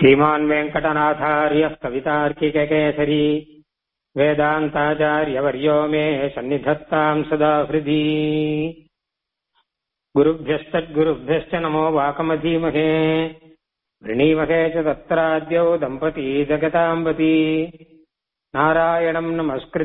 श्रीमान् वेङ्कटनाथार्यः कवितार्किककेसरी वेदान्ताचार्यवर्यो मे सन्निधत्ताम् सदा हृदि गुरुभ्यश्चद्गुरुभ्यश्च नमो वाकमधीमहे वृणीमहे च तत्राद्यौ दम्पती जगताम्बती नारायणम्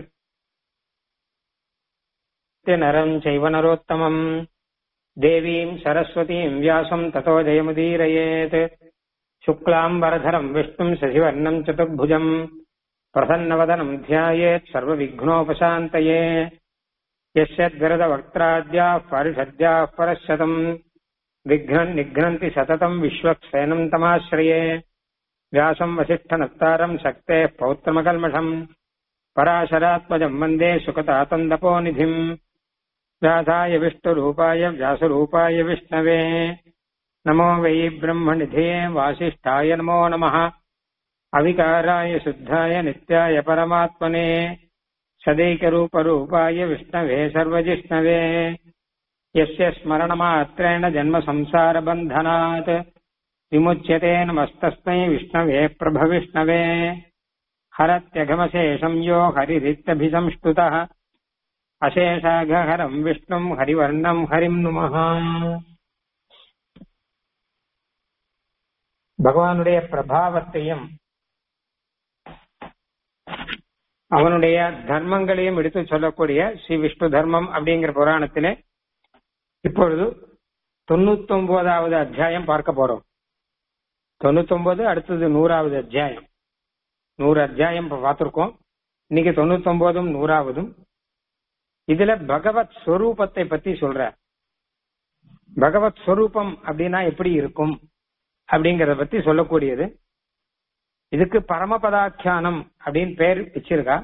नमस्कृत्य नरम् चैव नरोत्तमम् देवीम् सरस्वतीम् व्यासम् ततो जयमुदीरयेत् शुक्लाम्बरधरम् विष्णुम् शशिवर्णम् चतुर्भुजम् प्रसन्नवदनम् ध्यायेत् सर्वविघ्नोपशान्तये यस्यद्विरदवक्त्राद्याः परिषद्याः परशतम् विघ्नन् निघ्नन्ति सततम् विश्वक्सेनम् तमाश्रये व्यासम् वसिष्ठनत्तारम् शक्तेः पौत्रमकल्मषम् पराशरात्मजम् वन्दे सुखतातन्दपोनिधिम् व्यासाय विष्णुरूपाय व्यासरूपाय विष्णवे नमो वै ब्रह्मनिधये वासिष्ठाय नमो नमः अविकाराय शुद्धाय नित्याय परमात्मने सदैकरूपरूपाय विष्णवे सर्वजिष्णवे यस्य स्मरणमात्रेण जन्मसंसारबन्धनात् विमुच्यते नमस्तस्मै विष्णवे प्रभविष्णवे हरत्यघमशेषम् यो हरिरित्यभिसंष्टुतः अशेषाघहरम् विष्णुम् हरिवर्णम् हरिम् नुमः பகவானுடைய பிரபாவத்தையும் அவனுடைய தர்மங்களையும் எடுத்து சொல்லக்கூடிய ஸ்ரீ விஷ்ணு தர்மம் அப்படிங்கிற புராணத்திலே இப்பொழுது தொண்ணூத்தி ஒன்பதாவது அத்தியாயம் பார்க்க போறோம் தொண்ணூத்தி ஒன்பது அடுத்தது நூறாவது அத்தியாயம் நூறு அத்தியாயம் இப்ப பார்த்திருக்கோம் இன்னைக்கு தொண்ணூத்தி ஒன்பதும் நூறாவதும் இதுல பகவத் ஸ்வரூபத்தை பத்தி சொல்ற பகவத் ஸ்வரூபம் அப்படின்னா எப்படி இருக்கும் அப்படிங்கறத பத்தி சொல்லக்கூடியது இதுக்கு பரமபதாக்கியானம் அப்படின்னு பேர் வச்சிருக்கா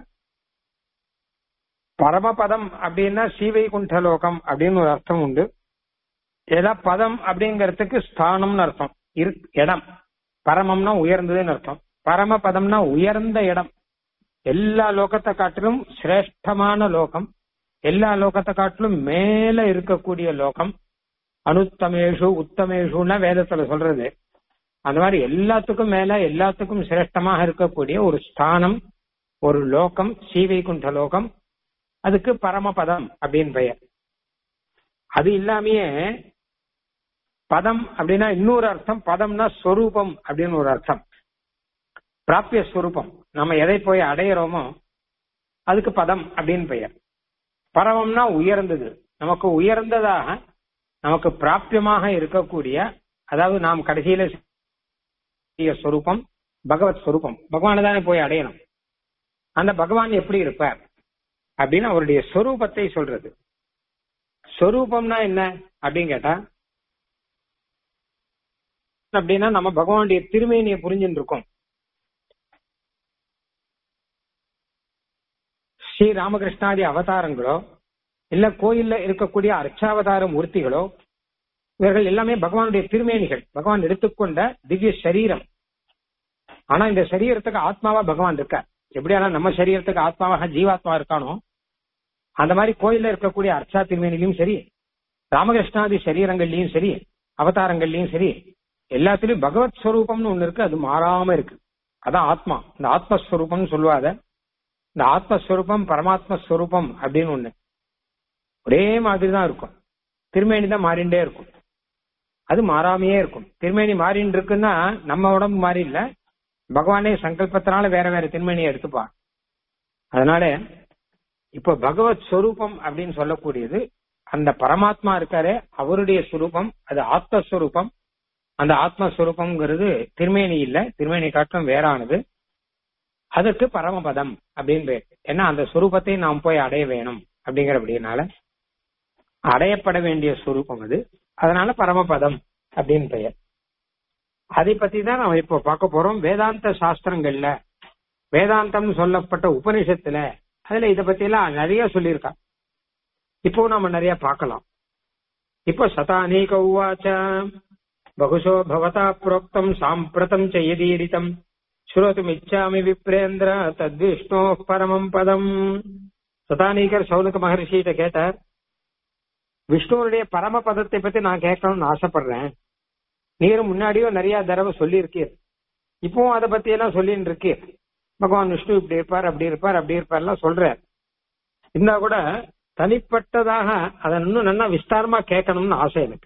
பரமபதம் அப்படின்னா சீவைகுண்ட லோகம் அப்படின்னு ஒரு அர்த்தம் உண்டு ஏதா பதம் அப்படிங்கறதுக்கு ஸ்தானம்னு அர்த்தம் இடம் பரமம்னா உயர்ந்ததுன்னு அர்த்தம் பரமபதம்னா உயர்ந்த இடம் எல்லா லோகத்தை காட்டிலும் சிரேஷ்டமான லோகம் எல்லா லோகத்தை காட்டிலும் மேல இருக்கக்கூடிய லோகம் அனுத்தமேஷு உத்தமேஷுன்னா வேதத்துல சொல்றது அந்த மாதிரி எல்லாத்துக்கும் மேல எல்லாத்துக்கும் சிரேஷ்டமாக இருக்கக்கூடிய ஒரு ஸ்தானம் ஒரு லோகம் சீவைகுண்ட லோகம் அதுக்கு பரமபதம் அப்படின்னு பெயர் அது இல்லாமயே பதம் அப்படின்னா இன்னொரு அர்த்தம் பதம்னா ஸ்வரூபம் அப்படின்னு ஒரு அர்த்தம் பிராப்பிய ஸ்வரூபம் நம்ம எதை போய் அடையிறோமோ அதுக்கு பதம் அப்படின்னு பெயர் பரமம்னா உயர்ந்தது நமக்கு உயர்ந்ததாக நமக்கு பிராப்பியமாக இருக்கக்கூடிய அதாவது நாம் கடைசியில ஸ்வரூபம் பகவத் ஸ்வரூபம் பகவான தானே போய் அடையணும் அந்த பகவான் எப்படி இருப்பார் அப்படின்னு அவருடைய ஸ்வரூபத்தை சொல்றது ஸ்வரூபம்னா என்ன அப்படின்னு கேட்டா அப்படின்னா நம்ம பகவானுடைய திருமேனியை புரிஞ்சுட்டு இருக்கோம் ஸ்ரீ ராமகிருஷ்ணாதி அவதாரங்களோ இல்ல கோயில்ல இருக்கக்கூடிய அர்ச்சாவதார மூர்த்திகளோ இவர்கள் எல்லாமே பகவானுடைய திருமேனிகள் பகவான் எடுத்துக்கொண்ட திவ்ய சரீரம் ஆனா இந்த சரீரத்துக்கு ஆத்மாவா பகவான் இருக்கார் எப்படியானா நம்ம சரீரத்துக்கு ஆத்மாவாக ஜீவாத்மா இருக்கானோ அந்த மாதிரி கோயில்ல இருக்கக்கூடிய அர்ச்சா திருமேனிலையும் சரி ராமகிருஷ்ணாதி சரீரங்கள்லயும் சரி அவதாரங்கள்லயும் சரி எல்லாத்திலயும் பகவத் ஸ்வரூபம்னு ஒண்ணு இருக்கு அது மாறாம இருக்கு அதான் ஆத்மா இந்த ஆத்மஸ்வரூபம்னு சொல்லுவாத இந்த ஆத்மஸ்வரூபம் பரமாத்மஸ்வரூபம் அப்படின்னு ஒண்ணு ஒரே மாதிரி தான் இருக்கும் திருமேனி தான் மாறிண்டே இருக்கும் அது மாறாமையே இருக்கும் திருமேனி மாறின்னு இருக்குன்னா நம்ம உடம்பு மாறி இல்ல பகவானே சங்கல்பத்தினால வேற வேற திருமேனியை எடுத்துப்பான் அதனால இப்ப பகவத் ஸ்வரூபம் அப்படின்னு சொல்லக்கூடியது அந்த பரமாத்மா இருக்காரே அவருடைய சுரூபம் அது ஆத்மஸ்வரூபம் அந்த ஆத்மஸ்வரூபம்ங்கிறது திருமேனி இல்ல திருமேனி காட்டும் வேறானது அதற்கு பரமபதம் அப்படின்னு பேர் ஏன்னா அந்த சுரூபத்தை நாம் போய் அடைய வேணும் அப்படிங்கிற அப்படின்னால அடையப்பட வேண்டிய சுரூபம் அது அதனால பரமபதம் அப்படின்னு பெயர் அதை பத்தி தான் நம்ம இப்போ பார்க்க போறோம் வேதாந்த சாஸ்திரங்கள்ல வேதாந்தம் சொல்லப்பட்ட உபனிஷத்துல அதுல இத பத்தி எல்லாம் நிறைய சொல்லியிருக்கா இப்போ நம்ம நிறைய பார்க்கலாம் இப்போ சதானீக உவாச்ச பகுஷோ பவதா புரோக்தம் சாம்பிரதம் செய்யதீரிதம் ஸ்ரோதுமிச்சாமி விப்ரேந்திர தத்விஷ்ணோ பரமம் பதம் சதானீகர் சௌனக மகர்ஷிகிட்ட கேட்டார் விஷ்ணுவனுடைய பரம பதத்தை பத்தி நான் கேட்கணும்னு ஆசைப்படுறேன் நீரும் முன்னாடியோ நிறைய தடவை சொல்லியிருக்கீர் இப்பவும் அதை பத்தி எல்லாம் சொல்லிட்டு இருக்கு பகவான் விஷ்ணு இப்படி இருப்பார் அப்படி இருப்பார் அப்படி இருப்பார்லாம் சொல்றார் இருந்தா கூட தனிப்பட்டதாக அதை இன்னும் நல்லா விஸ்தாரமா கேட்கணும்னு ஆசை எனக்கு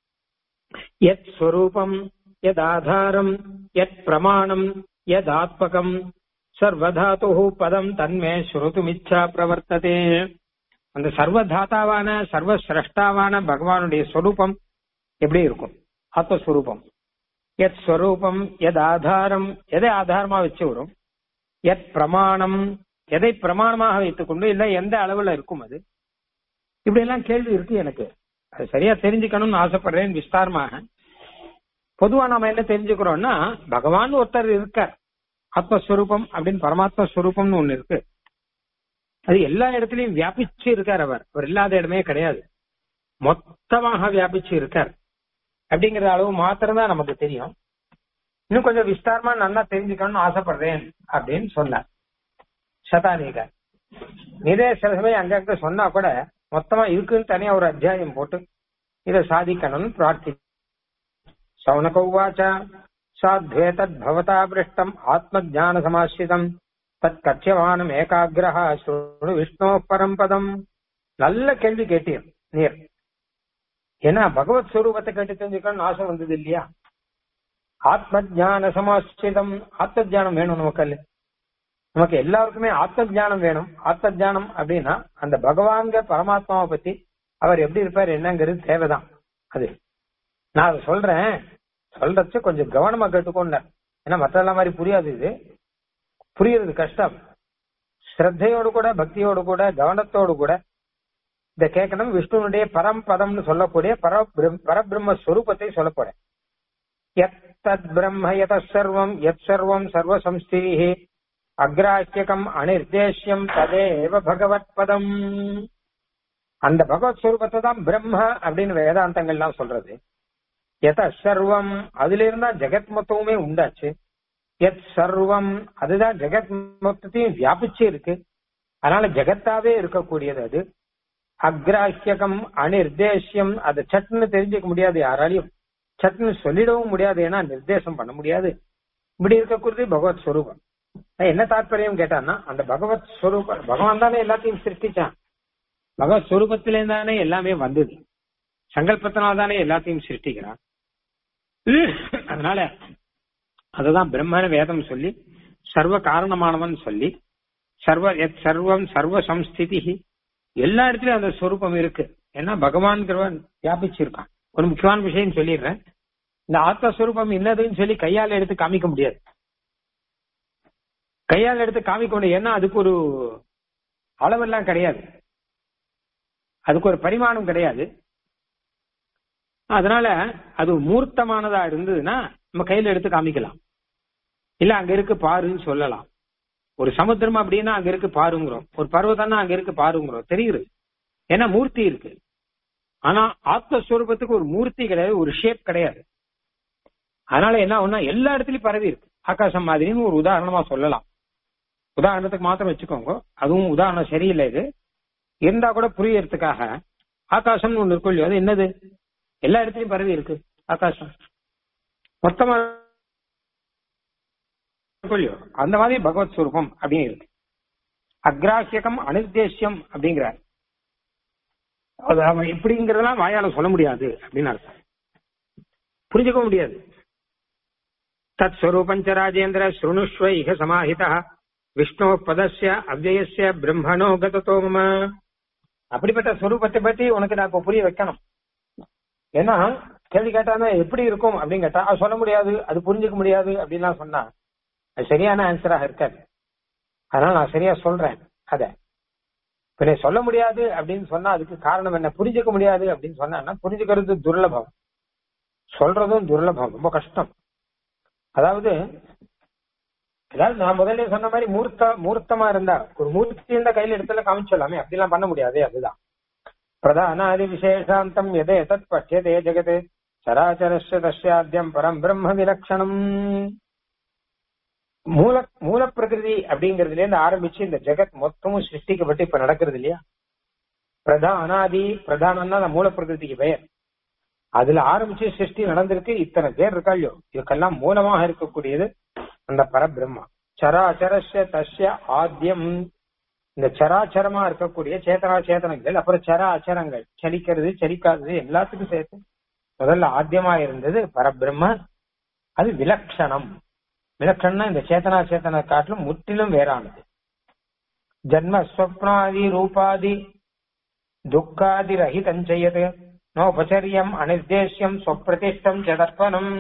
எத் ஸ்வரூபம் எத் ஆதாரம் எத் பிரமாணம் எத் ஆத்மகம் சர்வதாத்து பதம் தன்மே ஸ்ருதுமிச்சா பிரவர்த்ததே அந்த சர்வதாத்தாவான சர்வசிரஷ்டாவான பகவானுடைய ஸ்வரூபம் எப்படி இருக்கும் ஆத்மஸ்வரூபம் எத் ஸ்வரூபம் எத் ஆதாரம் எதை ஆதாரமா வச்சு வரும் எத் பிரமாணம் எதை பிரமாணமாக வைத்துக் கொண்டு இல்ல எந்த அளவுல இருக்கும் அது இப்படி எல்லாம் கேள்வி இருக்கு எனக்கு அது சரியா தெரிஞ்சுக்கணும்னு ஆசைப்படுறேன் விஸ்தாரமாக பொதுவா நாம என்ன தெரிஞ்சுக்கிறோம்னா பகவான் ஒருத்தர் இருக்கார் ஆத்மஸ்வரூபம் அப்படின்னு பரமாத்ம ஸ்வரூபம்னு ஒண்ணு இருக்கு அது எல்லா இடத்துலயும் வியாபிச்சு இருக்கார் அவர் அவர் இல்லாத இடமே கிடையாது மொத்தமாக வியாபிச்சு இருக்கார் அப்படிங்கிற அளவு மாத்திரம்தான் நமக்கு தெரியும் இன்னும் கொஞ்சம் விஸ்தாரமா நல்லா தெரிஞ்சுக்கணும்னு ஆசைப்படுறேன் அப்படின்னு சொன்னார் சதானிகர் இதே சில சமயம் அங்கங்க சொன்னா கூட மொத்தமா இருக்குன்னு தனியா ஒரு அத்தியாயம் போட்டு இதை சாதிக்கணும்னு பிரார்த்தி சௌனக உவாச்ச சாத்வே தத் பவதா பிருஷ்டம் ஆத்ம ஜான சமாசிதம் தத் கட்சியமானம் ஏகாகிரஹா ஸ்ருணு விஷ்ணோ பரம்பதம் நல்ல கேள்வி கேட்டீர் நீர் ஏன்னா பகவத் ஸ்வரூபத்தை கேட்டு தெரிஞ்சுக்கணும்னு ஆசை வந்தது இல்லையா ஆத்ம ஜான சமாசிதம் ஆத்ம ஜானம் வேணும் நமக்கு அல்ல நமக்கு எல்லாருக்குமே ஆத்ம ஜானம் வேணும் ஆத்ம ஜானம் அப்படின்னா அந்த பகவான்க பரமாத்மாவை பத்தி அவர் எப்படி இருப்பார் என்னங்கிறது தேவைதான் அது நான் அதை சொல்றேன் சொல்றச்சு கொஞ்சம் கவனமா கேட்டுக்கொண்டேன் ஏன்னா மற்றெல்லாம் மாதிரி புரியாது இது புரியுறது கஷ்டம் ஸ்ரத்தையோடு கூட பக்தியோடு கூட கவனத்தோடு கூட இத கேட்கணும் விஷ்ணுனுடைய பரம்பதம்னு சொல்லக்கூடிய பர பரபிரம்ம ஸ்வரூபத்தை சொல்லப்போறேன் எத் தத் பிரம்ம எத சர்வம் எத் சர்வம் சர்வ சம்ஸ்திரிஹி அக்ராஹ்யகம் அனிர்தேஷ்யம் ததேவ பகவத் பதம் அந்த பகவத் ஸ்வரூபத்தை தான் பிரம்ம அப்படின்னு வேதாந்தங்கள்லாம் சொல்றது எத சர்வம் அதுல இருந்தா ஜெகத் மொத்தமுமே உண்டாச்சு எத் சர்வம் அதுதான் ஜெகத் மொத்தத்தையும் வியாபிச்சு இருக்கு அதனால ஜெகத்தாவே இருக்கக்கூடியது அது அக்ராஹ்யகம் அனிர்தேஷ்யம் அதை சட்டுன்னு தெரிஞ்சுக்க முடியாது யாராலையும் சட்டுன்னு சொல்லிடவும் முடியாது ஏன்னா நிர்தேசம் பண்ண முடியாது இப்படி இருக்கக்கூடியது பகவத் ஸ்வரூபம் என்ன தாற்பயம் கேட்டான்னா அந்த பகவத் ஸ்வரூபம் பகவான் தானே எல்லாத்தையும் சிருஷ்டிச்சான் பகவத் ஸ்வரூபத்திலே தானே எல்லாமே வந்தது சங்கல்பத்தினால் தானே எல்லாத்தையும் சிருஷ்டிக்கிறான் அதனால அதுதான் பிரம்மன வேதம் சொல்லி சர்வ காரணமானவன் சொல்லி சர்வ எத் சர்வம் சர்வ சம்ஸ்திதி எல்லா இடத்துலயும் அந்த ஸ்வரூபம் இருக்கு ஏன்னா பகவான்கிறவன் வியாபிச்சிருக்கான் ஒரு முக்கியமான விஷயம் சொல்லிடுறேன் இந்த ஆத்மஸ்வரூபம் என்னதுன்னு சொல்லி கையால் எடுத்து காமிக்க முடியாது கையால் எடுத்து காமிக்க முடியும் ஏன்னா அதுக்கு ஒரு அளவெல்லாம் கிடையாது அதுக்கு ஒரு பரிமாணம் கிடையாது அதனால அது மூர்த்தமானதா இருந்ததுன்னா நம்ம கையில எடுத்து காமிக்கலாம் இல்ல அங்க இருக்கு பாருன்னு சொல்லலாம் ஒரு சமுத்திரம் அப்படின்னா அங்க இருக்கு பாருங்கிறோம் ஒரு பர்வதம்னா அங்க இருக்கு பாருங்கிறோம் தெரியுது ஏன்னா மூர்த்தி இருக்கு ஆனா ஆத்மஸ்வரூபத்துக்கு ஒரு மூர்த்தி கிடையாது ஒரு ஷேப் கிடையாது அதனால என்ன ஒண்ணா எல்லா இடத்துலயும் பரவி இருக்கு ஆகாசம் மாதிரின்னு ஒரு உதாரணமா சொல்லலாம் உதாரணத்துக்கு மாத்திரம் வச்சுக்கோங்க அதுவும் உதாரணம் சரியில்லை இது இருந்தா கூட புரியறதுக்காக ஆகாசம்னு ஒண்ணு இருக்கும் இல்லையோ அது என்னது எல்லா இடத்துலயும் பரவி இருக்கு ஆகாசம் மொத்தமா இல்லையோ அந்த மாதிரி பகவத் ஸ்வரூபம் அப்படின்னு இருக்கு அக்ராஹியகம் அனிர்தேசியம் அப்படிங்கிறார் அது அவன் எப்படிங்கிறதெல்லாம் வாயால சொல்ல முடியாது அப்படின்னு அர்த்தம் புரிஞ்சுக்க முடியாது தத் ஸ்வரூபஞ்ச ராஜேந்திர ஸ்ருணுஷ்வ இக சமாஹிதா விஷ்ணு பதஸ்ய அவ்வயசிய பிரம்மணோ கதத்தோ மம அப்படிப்பட்ட ஸ்வரூபத்தை பத்தி உனக்கு நான் இப்ப புரிய வைக்கணும் ஏன்னா கேள்வி கேட்டானா எப்படி இருக்கும் அப்படின்னு கேட்டா அது சொல்ல முடியாது அது புரிஞ்சுக்க முடியாது அப்படின்லாம் சொன்னா அது சரியான ஆன்சராக இருக்காது அதனால நான் சரியா சொல்றேன் அத இப்ப நீ சொல்ல முடியாது அப்படின்னு சொன்னா அதுக்கு காரணம் என்ன புரிஞ்சுக்க முடியாது அப்படின்னு சொன்னா புரிஞ்சுக்கிறது துர்லபம் சொல்றதும் துர்லபம் ரொம்ப கஷ்டம் அதாவது அதாவது நான் முதல்ல சொன்ன மாதிரி மூர்த்த மூர்த்தமா இருந்தா ஒரு மூர்த்தி இருந்தா கையில இடத்துல காமிச்சலாமே அப்படிலாம் பண்ண முடியாது அதுதான் பிரதானாதி விசேஷாந்தம் எதே எதத் பட்சியதே ஜெகதே சராச்சரஸ்ய தஸ்யாத்தியம் பரம் பிரம்ம விலட்சணம் மூல மூல பிரகிருதி அப்படிங்கறதுல இருந்து ஆரம்பிச்சு இந்த ஜெகத் மொத்தமும் சிருஷ்டிக்கப்பட்டு இப்ப நடக்கிறது இல்லையா பிரதானாதி பிரதானம்னா அந்த மூல பிரகிருதிக்கு பெயர் அதுல ஆரம்பிச்சு சிருஷ்டி நடந்திருக்கு இத்தனை பேர் இருக்கா இல்லையோ இதுக்கெல்லாம் மூலமாக இருக்கக்கூடியது அந்த பரபிரம்மா சராச்சரஸ்ய தஸ்ய ஆத்தியம் இந்த சராச்சரமா இருக்கக்கூடிய சேத்தனா சேத்தனங்கள் அப்புறம் சர அச்சரங்கள் சலிக்கிறது சலிக்காதது எல்லாத்துக்கும் சேர்த்து முதல்ல ஆத்தியமா இருந்தது பரபிரம்ம அது விலக்ஷணம் விலக்ஷணம்னா இந்த சேத்தனா சேத்தன காட்டிலும் முற்றிலும் வேறானது ஜன்ம ஸ்வப்னாதி ரூபாதி துக்காதி ரஹிதஞ்சயது நோபச்சரியம் அனிர்தேசியம் ஸ்வப்பிரதிஷ்டம் ஜதர்ப்பணம்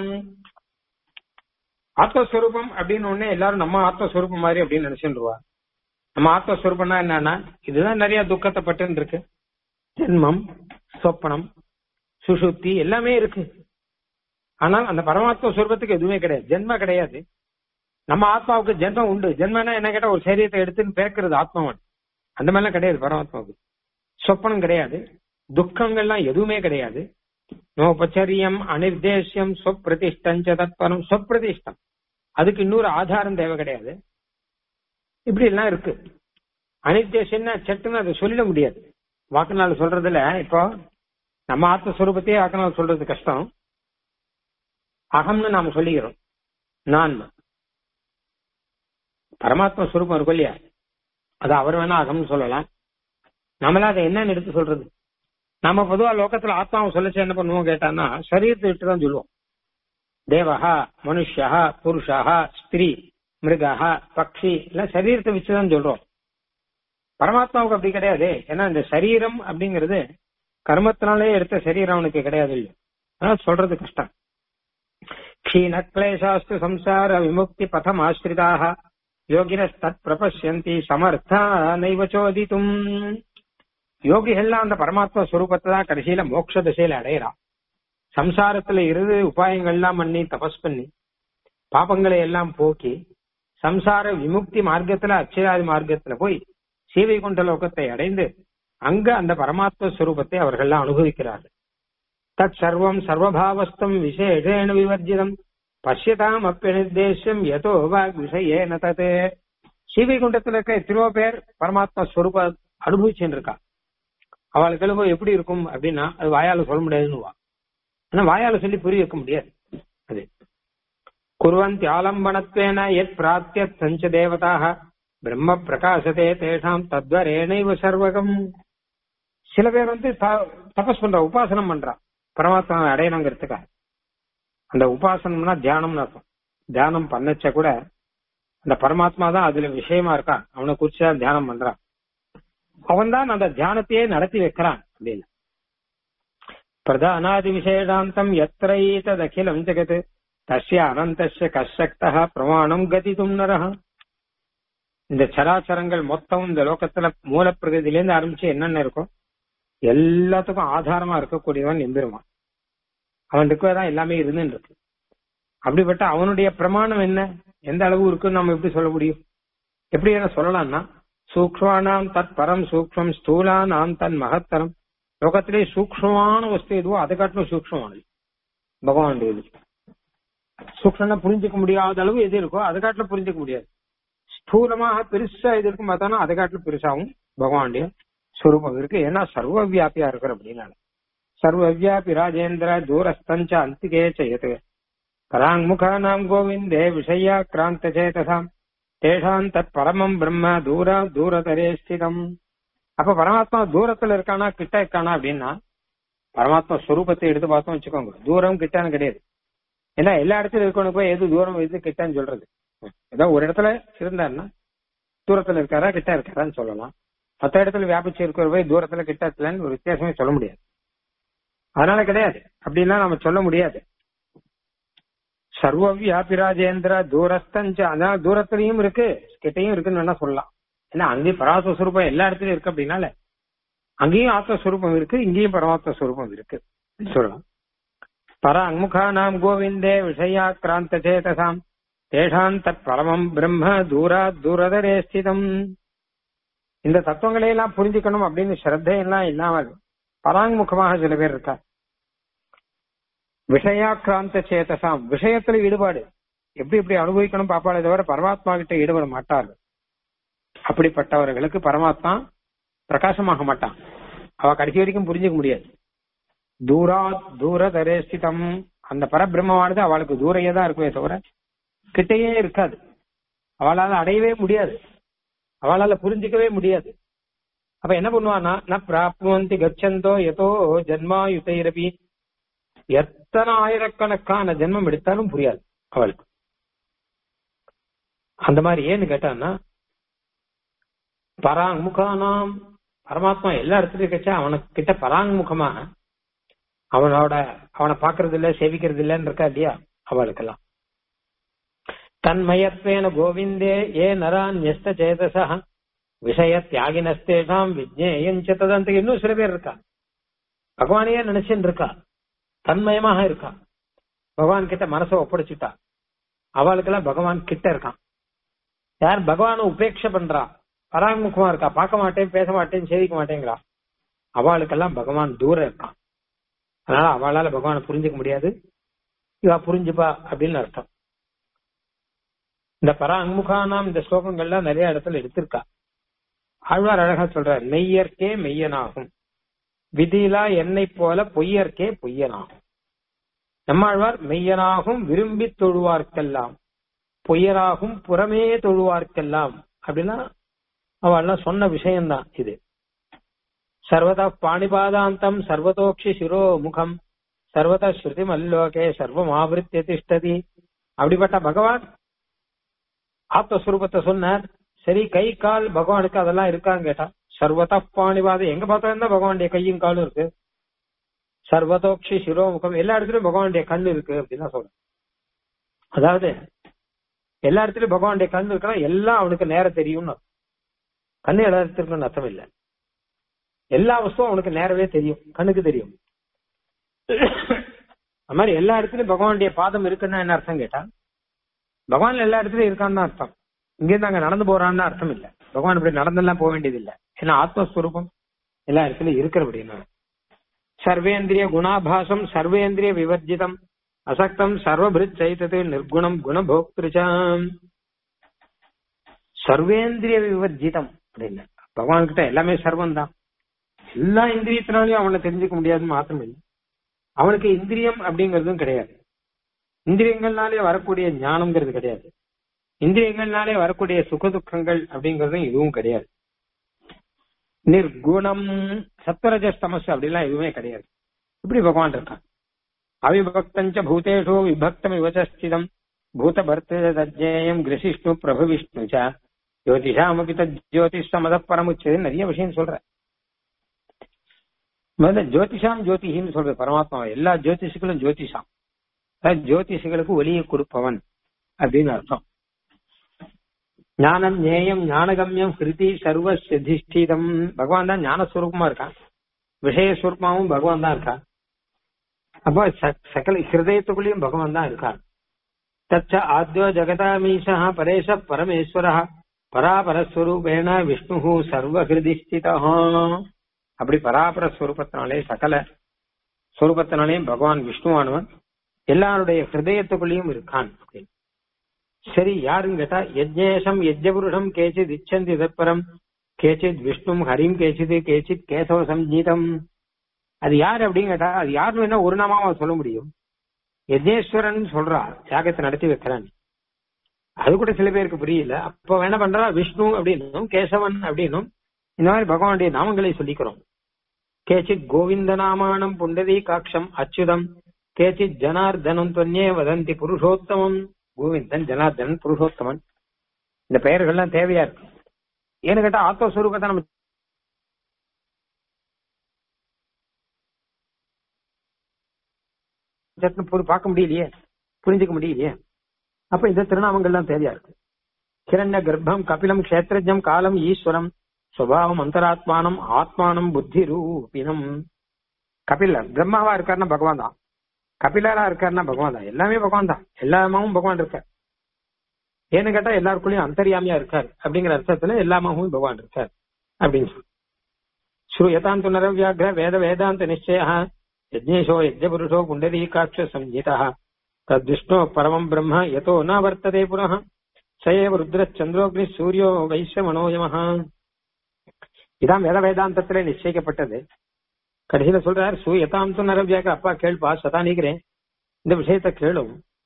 ஆத்மஸ்வரூபம் அப்படின்னு உடனே எல்லாரும் நம்ம ஆத்மஸ்வரூபம் மாதிரி அப்படின்னு நினைச்சுருவா நம்ம ஆத்மஸ்வரூபம்னா என்னன்னா இதுதான் நிறைய துக்கத்தை பட்டுன்னு இருக்கு ஜென்மம் சொப்பனம் சுசுத்தி எல்லாமே இருக்கு ஆனால் அந்த பரமாத்ம ஸ்வரூபத்துக்கு எதுவுமே கிடையாது ஜென்ம கிடையாது நம்ம ஆத்மாவுக்கு ஜென்மம் உண்டு ஜென்மனா என்ன கேட்டா ஒரு சரீரத்தை எடுத்துன்னு பேக்கிறது ஆத்மாவன் அந்த மாதிரிலாம் கிடையாது பரமாத்மாவுக்கு சொப்பனம் கிடையாது துக்கங்கள்லாம் எதுவுமே கிடையாது நோபச்சரியம் அனிர்தேசியம் சொப்பிரதிஷ்டஞ்ச தத்பரம் சொப்பிரதிஷ்டம் அதுக்கு இன்னொரு ஆதாரம் தேவை கிடையாது இப்படி எல்லாம் இருக்கு அனிர்தேசம்னா சட்டுன்னு அதை சொல்லிட முடியாது வாக்குநாள் சொல்றதுல இப்போ நம்ம ஆத்மஸ்வரூபத்தையே வாக்குநாள் சொல்றது கஷ்டம் அகம்னு நாம சொல்லிக்கிறோம் நான் பரமாத்மா ஸ்வரூபம் இருக்கும் இல்லையா அது அவர் வேணா அகம்னு சொல்லலாம் நம்மள அதை என்னன்னு எடுத்து சொல்றது நம்ம பொதுவா லோகத்துல ஆத்மாவை சொல்லச்சு என்ன பண்ணுவோம் கேட்டான்னா சரீரத்தை விட்டு தான் சொல்லுவோம் தேவஹா மனுஷா புருஷா ஸ்திரீ மிருகா பக்ஷி எல்லாம் சரீரத்தை வச்சுதான் சொல்றோம் பரமாத்மாவுக்கு அப்படி கிடையாது ஏன்னா இந்த சரீரம் அப்படிங்கிறது கர்மத்தினாலே எடுத்த சரீரம் அவனுக்கு கிடையாது இல்லையா அதனால சொல்றது கஷ்டம் க்ஷீணக்லேஷாஸ்து சம்சார விமுக்தி பதம் ஆசிரிதாக யோகினஸ்தத் பிரபஷ்யந்தி சமர்த்தா நைவ சோதித்தும் யோகிகள்லாம் அந்த பரமாத்மா ஸ்வரூபத்தை தான் கடைசியில மோட்ச திசையில அடையிறான் சம்சாரத்துல இருந்து உபாயங்கள்லாம் பண்ணி தபஸ் பண்ணி பாபங்களை எல்லாம் போக்கி சம்சார விமுக்தி மார்க்கத்துல அச்சராதி மார்க்கத்துல போய் சீவை கொண்ட லோகத்தை அடைந்து அங்க அந்த பரமாத்ம ஸ்வரூபத்தை அவர்கள்லாம் அனுபவிக்கிறார்கள் தத் சர்வம் சர்வபாவஸ்தம் விசேஷேன விவர்ஜிதம் பசியதாம் அப்பியனிர்தேசம் எதோ வா விஷயேன தது ஸ்ரீவைகுண்டத்துல இருக்க எத்தனையோ பேர் பரமாத்மா ஸ்வரூப அனுபவிச்சுட்டு இருக்கா அவளுக்கு எழுபோ எப்படி இருக்கும் அப்படின்னா அது வாயால சொல்ல முடியாதுன்னு ஆனா வாயால சொல்லி புரிய வைக்க முடியாது அது குருவந்தி ஆலம்பனத்வேன எத் பிராத்தியத் சஞ்ச தேவதாக பிரம்ம பிரகாசத்தே தேஷாம் தத்வரேனைவ சர்வகம் சில பேர் வந்து தபஸ் பண்றா உபாசனம் பண்றா பரமாத்மா அடையணுங்கிறதுக்காக அந்த உபாசனம்னா தியானம்னு அர்த்தம் தியானம் பண்ணச்ச கூட அந்த பரமாத்மா தான் அதுல விஷயமா இருக்கான் அவனை குறிச்சு தான் தியானம் பண்றான் அவன் தான் அந்த தியானத்தையே நடத்தி வைக்கிறான் அப்படின்னு பிரதானாதி விசேஷாந்தம் எத்திரைதகிலம் ஜெகத் தஸ்ய அனந்தஸ்ய கஷக்தா பிரமாணம் கதிதும் நரஹ இந்த சராச்சரங்கள் மொத்தம் இந்த லோகத்துல மூல பிரகதியிலேருந்து ஆரம்பிச்சு என்னென்ன இருக்கும் எல்லாத்துக்கும் ஆதாரமா இருக்கக்கூடியவன் எம்பெருமான் அவன் தான் எல்லாமே இருந்துன்னு இருக்கு அப்படிப்பட்ட அவனுடைய பிரமாணம் என்ன எந்த அளவு இருக்குன்னு நம்ம எப்படி சொல்ல முடியும் எப்படி என்ன சொல்லலாம்னா சூக்ஷ்மானாம் தத் பரம் சூக்ஷ்மம் ஸ்தூலானாம் தன் மகத்தரம் லோகத்திலே சூக்ஷ்மமான வஸ்து எதுவோ அதை காட்டிலும் சூக்ஷ்மமானது பகவானுடைய இது சூக்ஷ்மம்னா புரிஞ்சுக்க முடியாத அளவு எது இருக்கோ அதை காட்டிலும் புரிஞ்சுக்க முடியாது ஸ்தூலமாக பெருசா எது இருக்கும் பார்த்தாலும் அதை காட்டிலும் பெருசாவும் பகவானுடைய ஸ்வரூபம் இருக்கு ஏன்னா சர்வ வியாபியா இருக்கிற அப்படின்னால சர்வவியாபி ராஜேந்திர தூரஸ்தஞ்ச அந்திகே செய்யது பராங்முகானாம் கோவிந்தே விஷயா கிராந்த சேதசாம் தேஷாம் தத் பரமம் பிரம்ம தூர தூரதரே ஸ்திதம் அப்ப பரமாத்மா தூரத்துல இருக்கானா கிட்ட இருக்கானா அப்படின்னா பரமாத்மா ஸ்வரூபத்தை எடுத்து பார்த்தோம் வச்சுக்கோங்க தூரம் கிட்டான்னு கிடையாது ஏன்னா எல்லா இடத்துலயும் இருக்கணும் போய் எது தூரம் எது கிட்டான்னு சொல்றது ஏதோ ஒரு இடத்துல இருந்தாருன்னா தூரத்துல இருக்காரா கிட்ட இருக்காரான்னு சொல்லலாம் மத்த இடத்துல வியாபிச்சு இருக்கிற போய் தூரத்துல கிட்ட இருக்கலன்னு ஒரு வித்தியாசமே சொல்ல முடியாது அதனால கிடையாது அப்படின்லாம் நம்ம சொல்ல முடியாது சர்வ வியாபிராஜேந்திர தூரஸ்தஞ்ச அதனால தூரத்திலையும் இருக்கு கிட்டையும் இருக்குன்னு வேணா சொல்லலாம் ஏன்னா அங்கேயும் பரமாத்ம சுரூபம் எல்லா இடத்துலயும் இருக்கு அப்படின்னால அங்கேயும் ஆத்மஸ்வரூபம் இருக்கு இங்கேயும் பரமாத்ம சுரூபம் இருக்கு சொல்லலாம் பர அங்முகா நாம் கோவிந்தே விஷயா கிராந்த சேதசாம் தேஷாம் தத் பரமம் பிரம்ம தூரா தூரதரே ஸ்திதம் இந்த தத்துவங்களை எல்லாம் புரிஞ்சுக்கணும் அப்படின்னு ஸ்ரத்தையெல்லாம் இல்லாமல் பராங்முகமாக சில பேர் இருக்கா விஷயாக்கிராந்த சேதசாம் விஷயத்துல ஈடுபாடு எப்படி எப்படி அனுபவிக்கணும் பாப்பாளே தவிர பரமாத்மா கிட்ட ஈடுபட மாட்டார்கள் அப்படிப்பட்டவர்களுக்கு பரமாத்மா பிரகாசமாக மாட்டான் அவ கடைசி வரைக்கும் புரிஞ்சுக்க முடியாது தூரா தூர தரேஸ்திதம் அந்த பரபிரம்மமானது அவளுக்கு தூரையே தான் இருக்குமே தவிர கிட்டேயே இருக்காது அவளால அடையவே முடியாது அவளால புரிஞ்சுக்கவே முடியாது அப்ப என்ன பண்ணுவானா ந பிராப்னுவந்தி கச்சந்தோ எதோ ஜன்மாயுதைரபி எத்தனை ஆயிரக்கணக்கான ஜென்மம் எடுத்தாலும் புரியாது அவளுக்கு அந்த மாதிரி ஏன்னு கேட்டான்னா பராங்முகானாம் பரமாத்மா எல்லா இடத்துலயும் கச்சா அவனுக்கு கிட்ட பராங்முகமா அவனோட அவனை பாக்குறது இல்ல சேவிக்கிறது இல்லன்னு இருக்கா இல்லையா அவளுக்கெல்லாம் தன்மயத்வேன கோவிந்தே ஏ நரான் எஸ்த சேதசா விஷய தியாகினஸ்தேஷாம் விஜ்ஞேயஞ்ச ததந்த இன்னும் சில பேர் இருக்கா பகவானையே நினைச்சுன்னு இருக்கா தன்மயமாக இருக்கா பகவான் கிட்ட மனசை ஒப்படைச்சுட்டா அவளுக்கெல்லாம் பகவான் கிட்ட இருக்கான் யார் பகவானை உபேட்ச பண்றா பராமுகமா இருக்கா பார்க்க மாட்டேன் பேச மாட்டேன் சேவிக்க மாட்டேங்கிறா அவளுக்கெல்லாம் பகவான் தூரம் இருக்கான் அதனால அவளால பகவானை புரிஞ்சுக்க முடியாது இவா புரிஞ்சுப்பா அப்படின்னு அர்த்தம் இந்த பர அங்முகானாம் இந்த ஸ்லோகங்கள்லாம் நிறைய இடத்துல எடுத்திருக்கா ஆழ்வார் அழகா சொல்றார் மெய்யற்கே மெய்யனாகும் விதிலா என்னை போல பொய்யற்கே பொய்யனாகும் நம்மாழ்வார் மெய்யனாகும் விரும்பி தொழுவார்க்கெல்லாம் பொய்யராகும் புறமே தொழுவார்க்கெல்லாம் அப்படின்னா அவள்லாம் சொன்ன விஷயம்தான் இது சர்வத பாணிபாதாந்தம் சர்வதோக்ஷி சிரோ முகம் சர்வத ஸ்ருதி மல்லோகே சர்வம் ஆவருத்திய திஷ்டதி அப்படிப்பட்ட பகவான் ஆத்மஸ்வரூபத்தை சொன்னார் சரி கை கால் பகவானுக்கு அதெல்லாம் இருக்கான்னு கேட்டா சர்வத பாணிபாதம் எங்க பார்த்தா இருந்தா பகவானுடைய கையும் காலும் இருக்கு சர்வதோக்ஷி சிரோமுகம் எல்லா இடத்துலயும் பகவானுடைய கண் இருக்கு அப்படின்னு தான் சொல்றேன் அதாவது எல்லா இடத்துலயும் பகவானுடைய கண் இருக்குன்னா எல்லாம் அவனுக்கு நேரம் தெரியும்னு கண்ணு எல்லா இடத்துக்கும் அர்த்தம் இல்லை எல்லா வஸ்துவும் அவனுக்கு நேரவே தெரியும் கண்ணுக்கு தெரியும் அது மாதிரி எல்லா இடத்துலயும் பகவானுடைய பாதம் இருக்குன்னா என்ன அர்த்தம் கேட்டா பகவான் எல்லா இடத்துலயும் இருக்கான்னு தான் அர்த்தம் இங்கிருந்து அங்க நடந்து போறான்னு அர்த்தம் இல்ல பகவான் இப்படி நடந்தெல்லாம் போக வேண்டியது இல்ல ஏன்னா ஆத்மஸ்வரூபம் எல்லா இடத்துலயும் இருக்கிற அப்படின்னா சர்வேந்திரிய குணாபாசம் சர்வேந்திரிய விவர்ஜிதம் அசக்தம் சர்வபிருத் சைத்தது நிர்குணம் குணபோக்திருச்சாம் சர்வேந்திரிய விவர்ஜிதம் அப்படின்னு பகவான் கிட்ட எல்லாமே சர்வம் தான் எல்லா இந்திரியத்தினாலையும் அவனை தெரிஞ்சுக்க முடியாதுன்னு மாத்திரம் இல்லை அவனுக்கு இந்திரியம் அப்படிங்கறதும் கிடையாது இந்திரியங்கள்னாலே வரக்கூடிய ஞானம்ங்கிறது கிடையாது இந்திரியங்கள்னாலே வரக்கூடிய சுக துக்கங்கள் அப்படிங்கறதும் இதுவும் கிடையாது நிர்குணம் சத்வரஜஸ்தமஸ் அப்படிலாம் எதுவுமே கிடையாது இப்படி பகவான் இருக்கான் அவிபக்தஞ்ச பூதேஷோ விபக்தம் இவச்சிதம் பூத பர்த்தேயம் கிரசிஷ்ணு பிரபு விஷ்ணு ஜோதிஷாமபி ஜோதிஷ் சமத பரமுச்சது நிறைய விஷயம் சொல்ற முதல்ல ஜோதிஷாம் ஜோதிஹின்னு சொல்ற பரமாத்மா எல்லா ஜோதிஷுகளும் ஜோதிஷாம் அதாவது ஜோதிஷுகளுக்கு ஒளியை கொடுப்பவன் அப்படின்னு அர்த்தம் ஞானம் ஞேயம் ஞானகம்யம் ஹிருதி சர்வ சிதிஷ்டிதம் பகவான் தான் ஞானஸ்வரூபமா இருக்கான் விஷயஸ்வரூபமாவும் பகவான் தான் இருக்கான் அப்போ சகல ஹிருதயத்துக்குள்ளேயும் பகவான் தான் இருக்கான் தச்ச ஆத்யோ ஜெகதாமீசா பரேஷ பரமேஸ்வர பராபரஸ்வரூபேண விஷ்ணு சர்வ ஹிருதிஷ்டிதா அப்படி பராபர ஸ்வரூபத்தினாலே சகல ஸ்வரூபத்தினாலேயும் பகவான் விஷ்ணுவானவன் எல்லாருடைய ஹிருதயத்துக்குள்ளேயும் இருக்கான் அப்படின்னு சரி யாருன்னு கேட்டா யஜ்ஞேஷம் யஜ்ஞபுருஷம் கேச்சித் இச்சந்தி இதப்பரம் கேச்சித் விஷ்ணும் ஹரிம் கேச்சித் கேச்சித் கேசவ சஞ்சீதம் அது யார் அப்படின்னு கேட்டா அது யாருன்னு என்ன ஒரு நாமாவா சொல்ல முடியும் யஜ்னேஸ்வரன் சொல்றா யாகத்தை நடத்தி வைக்கிறான் அது கூட சில பேருக்கு புரியல அப்ப என்ன பண்றா விஷ்ணு அப்படின்னும் கேசவன் அப்படின்னும் இந்த மாதிரி பகவானுடைய நாமங்களை சொல்லிக்கிறோம் கேச்சித் கோவிந்த நாமானம் புண்டதி காட்சம் அச்சுதம் கேச்சித் ஜனார்தனம் தொன்னே வதந்தி புருஷோத்தமம் கோவிந்தன் ஜனார்தனன் புருஷோத்தமன் இந்த பெயர்கள்லாம் தேவையா இருக்கு ஏன்னு கேட்டா ஆத்மஸ்வரூபத்தை நம்ம பார்க்க முடியலையே புரிஞ்சுக்க முடியலையே அப்ப இந்த திருநாமங்கள்லாம் தேவையா இருக்கு கிரண்ய கர்ப்பம் கபிலம் கஷேத்திரஜம் காலம் ஈஸ்வரம் சுவாவம் அந்தராத்மானம் ஆத்மானம் புத்தி ரூபினம் கபிலர் பிரம்மாவா இருக்காருன்னா பகவான் தான் கபிலரா இருக்காருன்னா பகவான் தான் எல்லாமே பகவான் தான் எல்லாமாவும் பகவான் இருக்கார் ஏன்னு கேட்டா எல்லாருக்குள்ளயும் அந்தரியாமியா இருக்கார் அப்படிங்கிற அர்த்தத்துல எல்லாமாவும் பகவான் இருக்கார் அப்படின்னு சொல்லி ஸ்ரூயதாந்து நரவியாகிர வேத வேதாந்த நிச்சய யஜ்னேஷோ யஜ்ஞபுருஷோ புண்டரீகாட்ச சஞ்சிதா தத்விஷ்ணோ பரமம் பிரம்ம யதோ ந வர்த்ததே புனः சயேவ ருத்ரச்சந்திரோக்னி சூரியோ வைஸ்ய மனோயமஹ இதான் வேத வேதாந்தத்திலே நிச்சயிக்கப்பட்டது கடைசியில சொல்றார் சூயதாம் து நரவியாக அப்பா கேள்பா சதா நீக்கிறேன் இந்த விஷயத்த கேளும்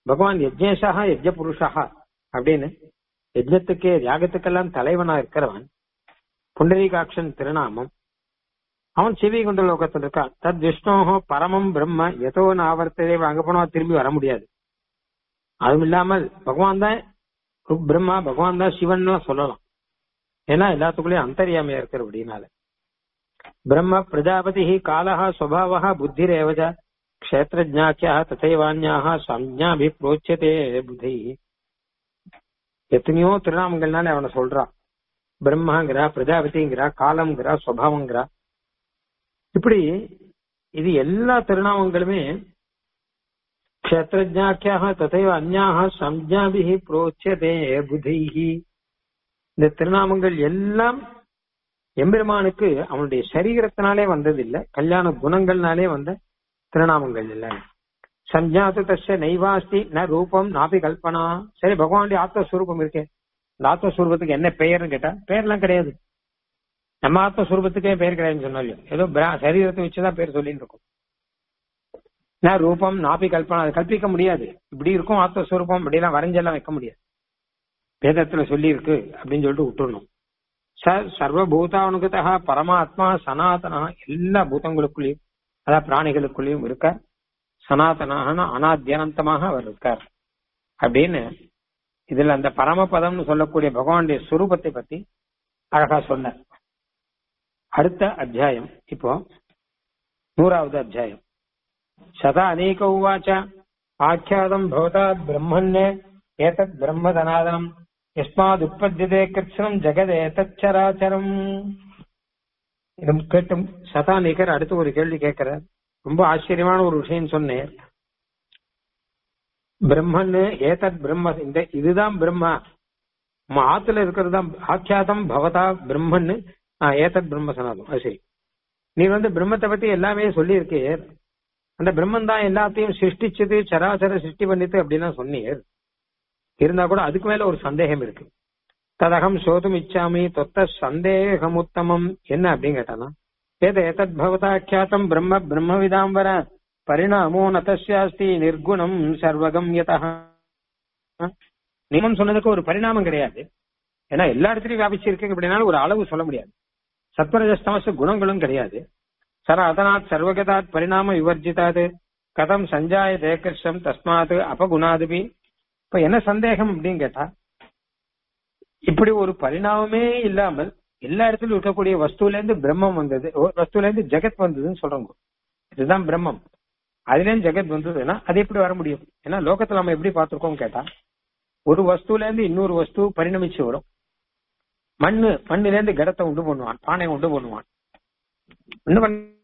பகவான் யஜ்ஞேஷா யஜ்ஞ புருஷா அப்படின்னு யஜ்ஞத்துக்கே யாகத்துக்கெல்லாம் தலைவனா இருக்கிறவன் புண்டரீகாட்சன் திருநாமம் அவன் செவி கொண்ட லோகத்தில் இருக்கான் தத் விஷ்ணோஹோ பரமம் பிரம்ம எதோ ஆவர்த்ததே அங்க போனா திரும்பி வர முடியாது அதுவும் இல்லாமல் பகவான் தான் பிரம்மா பகவான் தான் சிவன் சொல்லலாம் ஏன்னா எல்லாத்துக்குள்ளயும் அந்தரியாமையா இருக்கிற அப்படின்னால பிரம்ம பிரஜாபதி காலஹா சுவாவா புத்திரேவஜ க்ஷேத்திரஜாக்கியா ததைவான்யாக சம்ஞாபி புரோச்சதே புத்தி எத்தனையோ திருநாமங்கள்னால அவனை சொல்றான் பிரம்மாங்கிறா பிரஜாபதிங்கிறா காலம்ங்கிறா சுவாவங்கிறா இப்படி இது எல்லா திருநாமங்களுமே க்ஷேத்திரஜாக்கியாக ததைவ அந்யாக சம்ஜாபிஹி புரோச்சதே புதைஹி இந்த திருநாமங்கள் எல்லாம் எம்பெருமானுக்கு அவனுடைய சரீரத்தினாலே வந்தது இல்ல கல்யாண குணங்கள்னாலே வந்த திருநாமங்கள் இல்ல சஞ்ஞாத்து தஸ்ய நைவாஸ்தி ந ரூபம் நாபி கல்பனா சரி பகவானுடைய ஆத்மஸ்வரூபம் இருக்கே இந்த ஆத்மஸ்வரூபத்துக்கு என்ன பெயர்னு கேட்டா பெயர்லாம் கிடையாது நம்ம ஆத்மஸ்வரூபத்துக்கே பெயர் கிடையாதுன்னு சொன்னாலும் ஏதோ சரீரத்தை வச்சுதான் பேர் சொல்லிட்டு இருக்கும் நான் ரூபம் நாபி கல்பனா அது கல்பிக்க முடியாது இப்படி இருக்கும் ஆத்மஸ்வரூபம் அப்படிலாம் வரைஞ்செல்லாம் வைக்க முடியாது வேதத்துல சொல்லி இருக்கு அப்படின்னு சொல்லிட்டு விட்டுடணும் சார் சர்வபூதானுகதா பரமாத்மா சனாதனா எல்லா பூதங்களுக்குள்ளேயும் அதாவது பிராணிகளுக்குள்ளேயும் இருக்கார் சனாதனான அனாத்தியனந்தமாக அவர் இருக்கார் அப்படின்னு இதுல அந்த பரமபதம்னு சொல்லக்கூடிய பகவானுடைய சுரூபத்தை பத்தி அழகா சொன்னார் அடுத்த அத்தியாயம் இப்போ நூறாவது அத்தியாயம் சதா அநேக உவாச்ச ஆக்கியாதம் பவதாத் பிரம்மன்னே ஏதத் பிரம்மதனாதனம் எஸ்மாத் உற்பத்தியதே கிருஷ்ணம் ஜெகதேதச்சராச்சரம் இது கேட்டும் சதானிகர் அடுத்து ஒரு கேள்வி கேட்கிறார் ரொம்ப ஆச்சரியமான ஒரு விஷயம் சொன்னேன் பிரம்மன்னு ஏதத் பிரம்ம இந்த இதுதான் பிரம்மா நம்ம ஆத்துல இருக்கிறது தான் ஆக்கியாதம் பவதா பிரம்மன்னு ஏதத் பிரம்ம சனாதம் அது சரி நீ வந்து பிரம்மத்தை பத்தி எல்லாமே சொல்லி இருக்கே அந்த பிரம்மன் தான் எல்லாத்தையும் சிருஷ்டிச்சது சராசர சிருஷ்டி பண்ணிட்டு அப்படின்னா சொன்னீர் இருந்தா கூட அதுக்கு மேல ஒரு சந்தேகம் இருக்கு ததகம் சோதும் இச்சாமி தொத்த சந்தேகம் உத்தமம் என்ன அப்படின்னு கேட்டானா ஏத ஏதத் பவதாக்கியாத்தம் பிரம்ம பிரம்மவிதாம்பர பரிணாமோ நதஸ்யாஸ்தி நிர்குணம் சர்வகம் யதா நியமம் சொன்னதுக்கு ஒரு பரிணாமம் கிடையாது ஏன்னா எல்லா இடத்துலயும் வியாபிச்சிருக்கு அப்படின்னாலும் ஒரு அளவு சொல்ல முடியாது சத்வரஜஸ்தமச குணங்களும் கிடையாது சர அதனாத் சர்வகதாத் பரிணாம விவர்ஜிதாது கதம் சஞ்சாய தேகர்ஷம் தஸ்மாத் அபகுணாதுபி இப்ப என்ன சந்தேகம் அப்படின்னு கேட்டா இப்படி ஒரு பரிணாமமே இல்லாமல் எல்லா இடத்துலயும் இருக்கக்கூடிய வஸ்துல இருந்து பிரம்மம் வந்தது வஸ்துல இருந்து ஜெகத் வந்ததுன்னு சொல்றாங்க இதுதான் பிரம்மம் அதுல இருந்து ஜெகத் வந்ததுன்னா அது எப்படி வர முடியும் ஏன்னா லோகத்துல நம்ம எப்படி பார்த்திருக்கோம் கேட்டா ஒரு வஸ்துல இருந்து இன்னொரு வஸ்து பரிணமிச்சு வரும் மண்ணு மண்ணுல இருந்து கடத்தை உண்டு பண்ணுவான் பானை உண்டு பண்ணுவான் உண்டு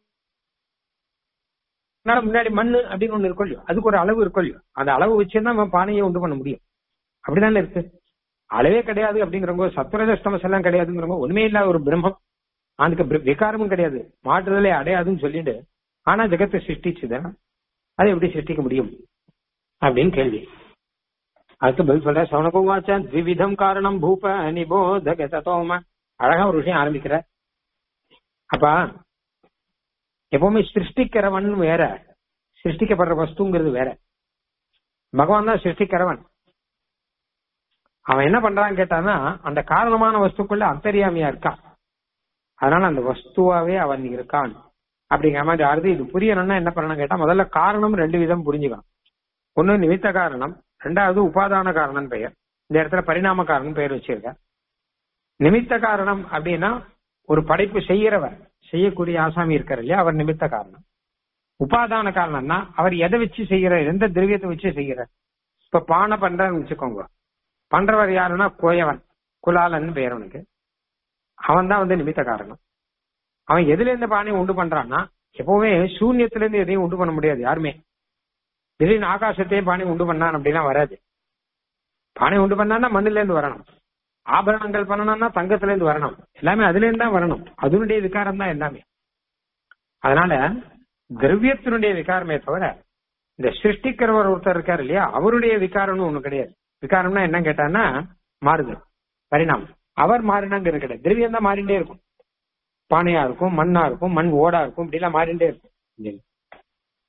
பண்ண முன்னாடி மண்ணு அப்படின்னு ஒண்ணு இருக்கும் இல்லையோ அதுக்கு ஒரு அளவு இருக்கும் இல்லையோ அந்த அளவு வச்சுதான் நம்ம பானையை உண்டு பண்ண முடியும் அப்படிதானே இருக்கு அளவே கிடையாது அப்படிங்கிறவங்க சத்வரஜஸ்தமஸ் எல்லாம் கிடையாதுங்கிறவங்க உண்மையே இல்லாத ஒரு பிரம்மம் அதுக்கு விகாரமும் கிடையாது மாற்றுதலே அடையாதுன்னு சொல்லிட்டு ஆனா ஜெகத்தை சிருஷ்டிச்சுதான் அதை எப்படி சிருஷ்டிக்க முடியும் அப்படின்னு கேள்வி அதுக்கு பதில் சொல்ற சவணகுமாச்சா த்விவிதம் காரணம் பூப நிபோதக தத்தோம அழகா ஒரு விஷயம் ஆரம்பிக்கிற அப்பா எப்பவுமே சிருஷ்டிக்கிறவன் வேற சிருஷ்டிக்கப்படுற வஸ்துங்கிறது வேற பகவான் தான் சிருஷ்டிக்கிறவன் அவன் என்ன பண்றான்னு கேட்டானா அந்த காரணமான வஸ்துக்குள்ள அந்தரியாமையா இருக்கான் அதனால அந்த வஸ்துவாவே அவன் இருக்கான் அப்படிங்கிற மாதிரி ஆறுது இது புரியணும்னா என்ன பண்ணணும் கேட்டா முதல்ல காரணம் ரெண்டு விதம் புரிஞ்சுக்கலாம் ஒண்ணு நிமித்த காரணம் ரெண்டாவது உபாதான காரணம் பெயர் இந்த இடத்துல பரிணாம காரணம் பெயர் வச்சிருக்க நிமித்த காரணம் அப்படின்னா ஒரு படைப்பு செய்யறவர் செய்யக்கூடிய ஆசாமி இருக்கார் இல்லையா அவர் நிமித்த காரணம் உபாதான காரணம்னா அவர் எதை வச்சு செய்யறார் எந்த திரவியத்தை வச்சு செய்யறார் இப்ப பானை பண்றான்னு வச்சுக்கோங்க பண்றவர் யாருன்னா கோயவன் குலாலன் பேரவனுக்கு அவன் தான் வந்து நிமித்த காரணம் அவன் எதுல இருந்து பானையை உண்டு பண்றான்னா எப்பவுமே சூன்யத்துல இருந்து எதையும் உண்டு பண்ண முடியாது யாருமே திடீர்னு ஆகாசத்தையே பானை உண்டு பண்ணான் அப்படின்னா வராது பானை உண்டு பண்ணான்னா மண்ணுல இருந்து வரணும் ஆபரணங்கள் பண்ணணும்னா தங்கத்துல இருந்து வரணும் எல்லாமே அதுல இருந்து தான் வரணும் அதனுடைய விகாரம் தான் எல்லாமே அதனால திரவியத்தினுடைய விகாரமே தவிர இந்த சிருஷ்டிக்கிறவர் ஒருத்தர் இருக்காரு இல்லையா அவருடைய விகாரம்னு ஒண்ணு கிடையாது விகாரம்னா என்ன கேட்டான்னா மாறுதல் பரிணாமம் அவர் மாறினாங்கிறது கிடையாது திரவியம் தான் மாறிண்டே இருக்கும் பானையா இருக்கும் மண்ணா இருக்கும் மண் ஓடா இருக்கும் இப்படி எல்லாம் மாறிண்டே இருக்கும்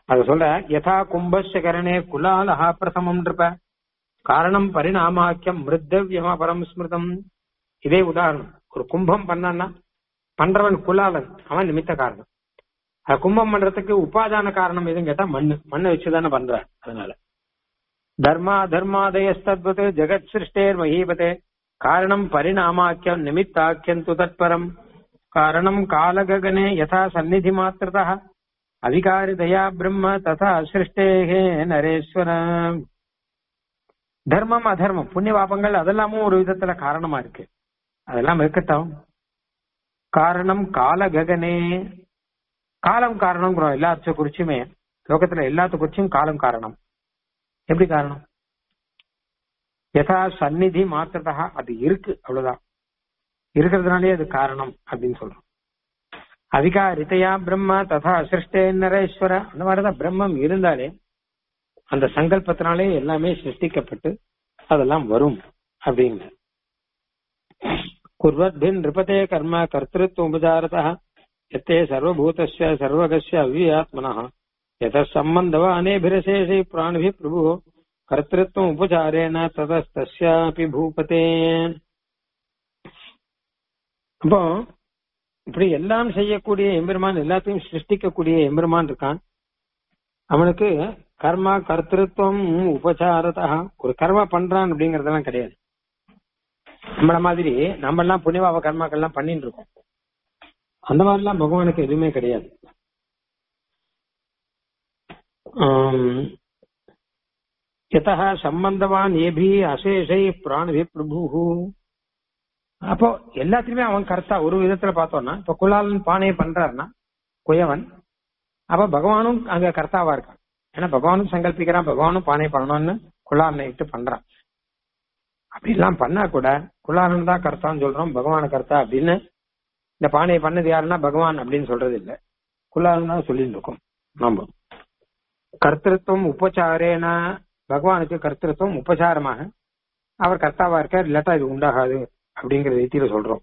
அத சொல்ற யதா கும்பஸ்ய கரணே குலாலஹா பிரசமம் இருப்ப காரணம் பரிணாமாக்கியம் மிருத்தவியமா பரம் ஸ்மிருதம் இதே உதாரணம் ஒரு கும்பம் பண்ணான்னா பண்றவன் குலாலன் அவன் நிமித்த காரணம் அது கும்பம் பண்றதுக்கு உபாதான காரணம் எதுன்னு கேட்டா மண்ணு மண்ணை வச்சுதானே பண்ற அதனால தர்மா தர்மாதயஸ்தத்வத் ஜெகத் சிருஷ்டேர் மகீபதே காரணம் பரிணாமாக்கியம் நிமித்தாக்கியம் து தத்பரம் காரணம் காலககனே யதா சந்நிதி மாத்திரதா அவிகாரிதயா பிரம்ம ததா சிருஷ்டேகே நரேஸ்வர தர்மம் அதர்மம் புண்ணிய பாபங்கள் அதெல்லாமும் ஒரு விதத்துல காரணமா இருக்கு அதெல்லாம் இருக்கட்டும் காரணம் கால ககனே காலம் காரணம்ங்கிறோம் எல்லாத்த குறிச்சுமே லோகத்துல எல்லாத்த குறிச்சும் காலம் காரணம் எப்படி காரணம் யதா சந்நிதி மாத்திரதா அது இருக்கு அவ்வளவுதான் இருக்கிறதுனாலே அது காரணம் அப்படின்னு சொல்றோம் அதிகாரித்தையா பிரம்ம ததா சிருஷ்டே நரேஸ்வர அந்த மாதிரிதான் பிரம்மம் இருந்தாலே அந்த சங்கல்பத்தினாலே எல்லாமே சிருஷ்டிக்கப்பட்டு அதெல்லாம் வரும் அப்படின்னு குர்வத்பின் நிருபதே கர்ம கர்த்திருவ உபச்சாரத எத்தே சர்வபூதஸ்ய சர்வகஸ்ய அவ்வியாத்மனः यतः सम्बन्धवानेभिरशेषै प्राणिभिः प्रभुः कर्तृत्वम् उपचारेण ततस्तस्यापि பூபதே அப்போ இப்படி எல்லாம் செய்யக்கூடிய எம்பெருமான் எல்லாத்தையும் சிருஷ்டிக்கக்கூடிய எம்பெருமான் இருக்கான் அவனுக்கு கர்மா கர்த்திருவம் உபச்சாரதா ஒரு கர்மா பண்றான் அப்படிங்கறதெல்லாம் கிடையாது நம்மள மாதிரி நம்ம எல்லாம் புண்ணியபாவ கர்மாக்கள் எல்லாம் பண்ணிட்டு இருக்கோம் அந்த மாதிரிலாம் பகவானுக்கு எதுவுமே கிடையாது யதா சம்பந்தவான் ஏபி அசேஷை பிராணபி பிரபு அப்போ எல்லாத்துலயுமே அவன் கர்த்தா ஒரு விதத்துல பார்த்தோம்னா இப்ப குலாலன் பானையை பண்றாருன்னா குயவன் அப்ப பகவானும் அங்க கர்த்தாவா இருக்கான் ஏன்னா பகவானும் சங்கல்பிக்கிறான் பகவானும் பானை பண்ணணும்னு குலாலனை இட்டு பண்றான் அப்படிலாம் பண்ணா கூட குலாலன் தான் கர்த்தான்னு சொல்றோம் பகவான கர்த்தா அப்படின்னு இந்த பானையை பண்ணது யாருன்னா பகவான் அப்படின்னு சொல்றது இல்ல குலாலன் தான் சொல்லிட்டு இருக்கோம் நம்ம கர்த்திருவம் உபச்சாரேன பகவானுக்கு கர்த்திருவம் உபச்சாரமாக அவர் கர்த்தாவா இருக்கார் இல்லாட்டா இது உண்டாகாது அப்படிங்கிற ரீதியில சொல்றோம்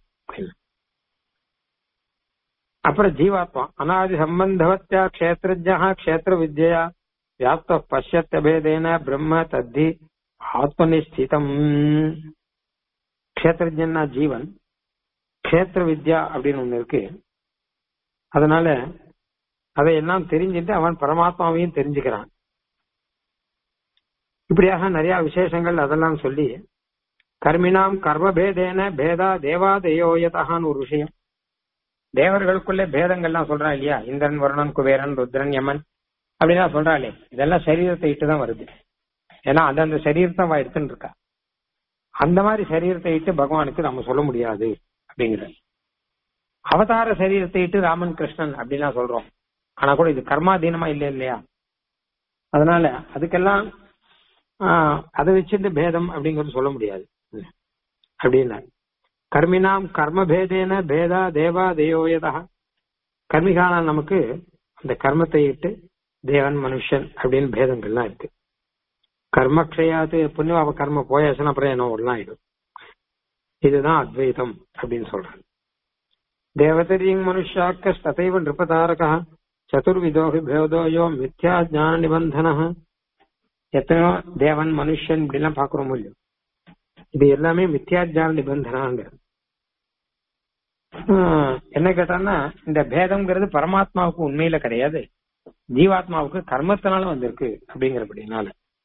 அப்புறம் ஜீவாத்மா அனாதி சம்பந்தவத்தியா கஷேத்திரஜா கஷேத்திர வித்யா வியாப்த பசியத்த பேதேன பிரம்ம தத்தி ஆத்மனிஸ்திதம் கஷேத்திரஜன்னா ஜீவன் கஷேத்திர வித்யா அப்படின்னு ஒண்ணு இருக்கு அதனால அதையெல்லாம் தெரிஞ்சுட்டு அவன் பரமாத்மாவையும் தெரிஞ்சுக்கிறான் இப்படியாக நிறைய விசேஷங்கள் அதெல்லாம் சொல்லி கர்மினாம் கர்மபேதேன பேதா தேவாதயோயதான்னு ஒரு விஷயம் தேவர்களுக்குள்ள பேதங்கள்லாம் சொல்றான் இல்லையா இந்திரன் வருணன் குபேரன் ருத்ரன் யமன் அப்படின்னா சொல்றாளே இதெல்லாம் சரீரத்தை இட்டு தான் வருது ஏன்னா அந்தந்த சரீரத்தை அவ எடுத்துன்னு இருக்கா அந்த மாதிரி சரீரத்தை இட்டு பகவானுக்கு நம்ம சொல்ல முடியாது அப்படிங்கிற அவதார சரீரத்தை இட்டு ராமன் கிருஷ்ணன் அப்படின்லாம் சொல்றோம் ஆனா கூட இது கர்மாதீனமா இல்ல இல்லையா அதனால அதுக்கெல்லாம் அதை வச்சுட்டு பேதம் அப்படிங்கறது சொல்ல முடியாது அப்படின்னா கர்மினாம் கர்ம பேதேன பேதா தேவா தேயோயதா கர்மிகான நமக்கு அந்த கர்மத்தை இட்டு தேவன் மனுஷன் அப்படின்னு பேதங்கள்லாம் இருக்கு கர்மக்ஷயாது புண்ணியவாப கர்ம போயாச்சுன்னா அப்புறம் என்ன ஒண்ணா ஆயிடும் இதுதான் அத்வைதம் அப்படின்னு சொல்றாங்க தேவதரிங் மனுஷாக்க ததைவ நிருபதாரகா சதுர்விதோகி பேதோயோ மித்யா ஜான நிபந்தன எத்தனையோ தேவன் மனுஷன் இப்படிலாம் பாக்குறோம் இல்லையோ இது எல்லாமே மித்யாஜான நிபந்தனாங்க என்ன கேட்டான்னா இந்த பேதம்ங்கிறது பரமாத்மாவுக்கு உண்மையில கிடையாது ஜீவாத்மாவுக்கு கர்மத்தினால வந்திருக்கு அப்படிங்கிறபடினால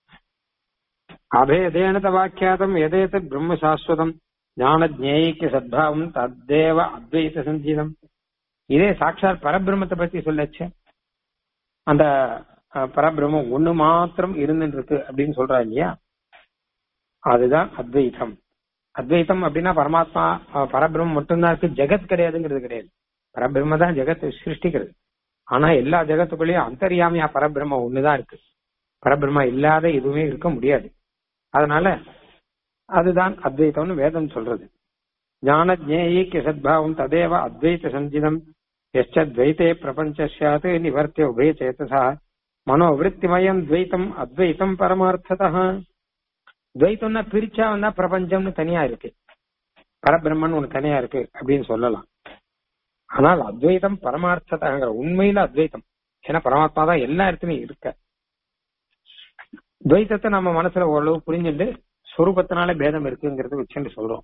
அபேதேன வாக்கியாதம் எதேத பிரம்ம சாஸ்வதம் ஞான ஜேயிக்க சத்பாவம் தத்தேவ அத்வைத சஞ்சீதம் இதே சாட்சாத் பரபிரம்மத்தை பத்தி சொல்லச்சு அந்த பரபிரம்மம் ஒண்ணு மாத்திரம் இருந்துட்டு இருக்கு அப்படின்னு சொல்றா இல்லையா அதுதான் அத்வைதம் அத்வைதம் அப்படின்னா பரமாத்மா பரபிரம்மம் மட்டும்தான் இருக்கு ஜெகத் கிடையாதுங்கிறது கிடையாது பரபிரம்ம தான் ஜெகத் சிருஷ்டிக்கிறது ஆனா எல்லா ஜெகத்துக்குள்ளேயும் அந்தரியாமையா பரபிரம்ம ஒண்ணுதான் இருக்கு பரபிரம்மா இல்லாத எதுவுமே இருக்க முடியாது அதனால அதுதான் அத்வைத்தம்னு வேதம் சொல்றது ஞான ஜேயிக்கு சத்பாவம் ததேவ அத்வைத சஞ்சிதம் எச்சத்வைத்தே பிரபஞ்ச சாத் நிவர்த்திய உபய சேத்தசா மனோவிருத்திமயம் துவைத்தம் அத்வைத்தம் பரமார்த்ததா துவைத்தம்னா பிரிச்சா வந்தா பிரபஞ்சம்னு தனியா இருக்கு பரபிரம்மன் ஒண்ணு தனியா இருக்கு அப்படின்னு சொல்லலாம் ஆனால் அத்வைதம் பரமார்த்ததாங்கிற உண்மையில அத்வைத்தம் ஏன்னா பரமாத்மா தான் எல்லா இடத்துலயும் இருக்க துவைத்தத்தை நம்ம மனசுல ஓரளவு புரிஞ்சுட்டு சொரூபத்தினால பேதம் இருக்குங்கிறது வச்சுட்டு சொல்றோம்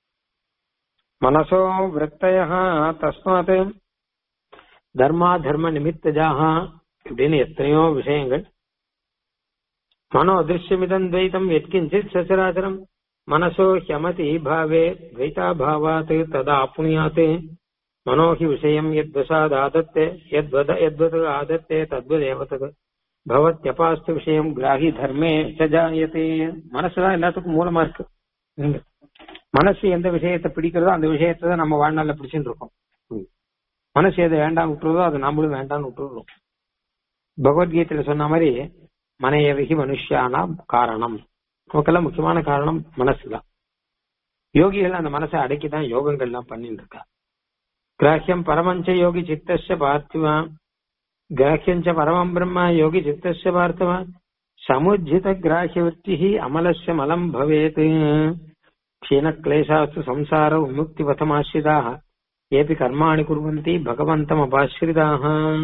மனசோ விரத்தய தஸ்மாத் தர்மா தர்ம நிமித்தஜாக இப்படின்னு எத்தனையோ விஷயங்கள் மனோ அதிருஷ்யமிதம் துவைத்தம் எத்கிஞ்சித் சச்சராச்சரம் மனசோ ஹியமதி பாவே துவைதாபாவாத் ததா ஆப்னுயாத் மனோஹி விஷயம் யத்வசாத் ஆதத்தே யத்வத யத்வத் ஆதத்தே தத்வதேவ தத் பவத்யபாஸ்து விஷயம் கிராகி தர்மே சஜாயத்தே மனசுதான் எல்லாத்துக்கும் மூலமா இருக்கு நீங்க மனசு எந்த விஷயத்தை பிடிக்கிறதோ அந்த விஷயத்தை தான் நம்ம வாழ்நாள்ல பிடிச்சிட்டு இருக்கோம் மனசு எது வேண்டாம் விட்டுறதோ அது நம்மளும் வேண்டாம்னு விட்டுறோம் பகவத்கீதையில சொன்ன மாதிரி மனையவிகி மனுஷியானா காரணம் நமக்கெல்லாம் முக்கியமான காரணம் மனசுதான் யோகிகள் அந்த மனசை அடக்கிதான் யோகங்கள்லாம் பண்ணிட்டு இருக்கா கிராஹ்யம் பரமஞ்ச யோகி சித்தஸ்ய பார்த்திவா கிராஹ்யஞ்ச பரமம் பிரம்ம யோகி சித்தஸ்ய பார்த்திவா சமுஜித கிராஹ்ய விற்த்தி அமலஸ்ய மலம் பவேத் க்ஷீண கிளேசாஸ்து சம்சார விமுக்தி பதமாசிரிதாக ஏபி கர்மாணி குர்வந்தி பகவந்தம் அபாசிரிதாக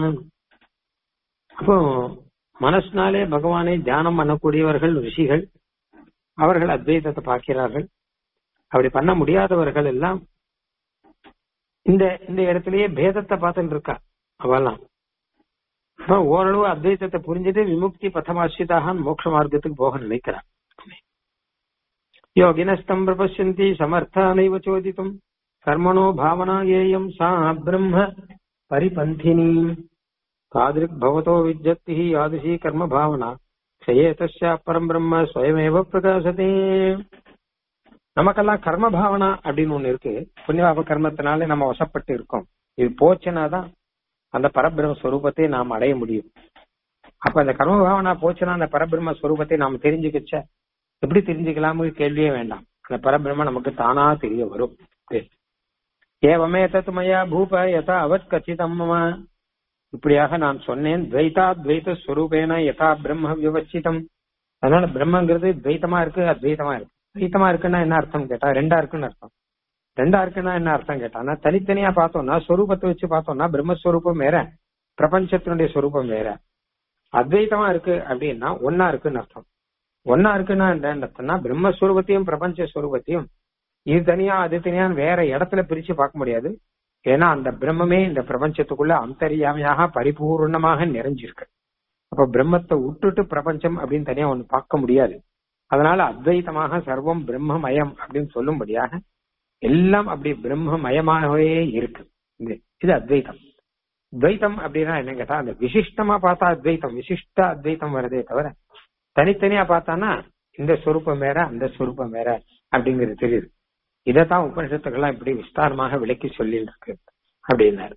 அப்போ மனசுனாலே பகவானை தியானம் பண்ணக்கூடியவர்கள் ரிஷிகள் அவர்கள் அத்வைதத்தை பார்க்கிறார்கள் அப்படி பண்ண முடியாதவர்கள் எல்லாம் இந்த இந்த இடத்திலேயே பேதத்தை பார்த்துட்டு இருக்கா அவெல்லாம் அப்ப ஓரளவு அத்வைதத்தை புரிஞ்சுட்டு விமுக்தி பதமாசிரிதாக மோட்ச மார்க்கத்துக்கு போக நினைக்கிறார் யோகினஸ்தம் பிரபஷ்யந்தி சமர்த்தானைவ சோதித்தும் கர்மணோ பாவனா ஏயம் சா பிரம்ம பரிபந்தினி தாதிருக் பவதோ விஜத்தி யாதிஷி கர்ம பாவனா க்ஷயே தஸ்யா பரம் பிரம்ம ஸ்வயமேவ பிரகாசதே நமக்கெல்லாம் கர்ம பாவனா அப்படின்னு ஒண்ணு இருக்கு புண்ணியபாப கர்மத்தினாலே நம்ம வசப்பட்டு இருக்கோம் இது போச்சுன்னா தான் அந்த பரபிரம்ம ஸ்வரூபத்தை நாம் அடைய முடியும் அப்ப அந்த கர்ம பாவனா போச்சுன்னா அந்த பரபிரம்ம ஸ்வரூபத்தை நாம் தெரிஞ்சுக்கிச்ச எப்படி தெரிஞ்சுக்கலாம்னு கேள்வியே வேண்டாம் அந்த பரபிரம்ம நமக்கு தானா தெரிய வரும் ஏவமே தத் மயா பூப யதா அவத் கச்சிதம் மம இப்படியாக நான் சொன்னேன் துவைதா துவைத ஸ்வரூபேன யதா பிரம்ம விவச்சிதம் அதனால பிரம்மங்கிறது துவைத்தமா இருக்கு அத்வைத்தமா இருக்கு துவைத்தமா இருக்குன்னா என்ன அர்த்தம் கேட்டா ரெண்டா இருக்குன்னு அர்த்தம் ரெண்டா இருக்குன்னா என்ன அர்த்தம் கேட்டானா தனித்தனியா பார்த்தோம்னா ஸ்வரூபத்தை வச்சு பார்த்தோம்னா பிரம்மஸ்வரூபம் வேற பிரபஞ்சத்தினுடைய ஸ்வரூபம் வேற அத்வைத்தமா இருக்கு அப்படின்னா ஒன்னா இருக்குன்னு அர்த்தம் ஒன்னா இருக்குன்னா என்ன அர்த்தம்னா பிரம்மஸ்வரூபத்தையும் பிரபஞ்ச ஸ்வரூபத்தையும் இது தனியா அது தனியான்னு வேற இடத்துல பிரிச்சு பார்க்க முடியாது ஏன்னா அந்த பிரம்மமே இந்த பிரபஞ்சத்துக்குள்ள அந்தரியாமையாக பரிபூர்ணமாக நிறைஞ்சிருக்கு அப்ப பிரம்மத்தை விட்டுட்டு பிரபஞ்சம் அப்படின்னு தனியா ஒண்ணு பார்க்க முடியாது அதனால அத்வைத்தமாக சர்வம் பிரம்மமயம் அப்படின்னு சொல்லும்படியாக எல்லாம் அப்படி பிரம்மமயமாகவே இருக்கு இது இது அத்வைத்தம் துவைத்தம் அப்படின்னா என்ன கேட்டா அந்த விசிஷ்டமா பார்த்தா அத்வைத்தம் விசிஷ்ட அத்வைத்தம் வருதே தவிர தனித்தனியா பார்த்தானா இந்த ஸ்வரூபம் வேற அந்த ஸ்வரூபம் வேற அப்படிங்கிறது தெரியுது இதைத்தான் உபனிஷத்துக்கெல்லாம் இப்படி விஸ்தாரமாக விளக்கி சொல்லி இருக்கு அப்படின்னாரு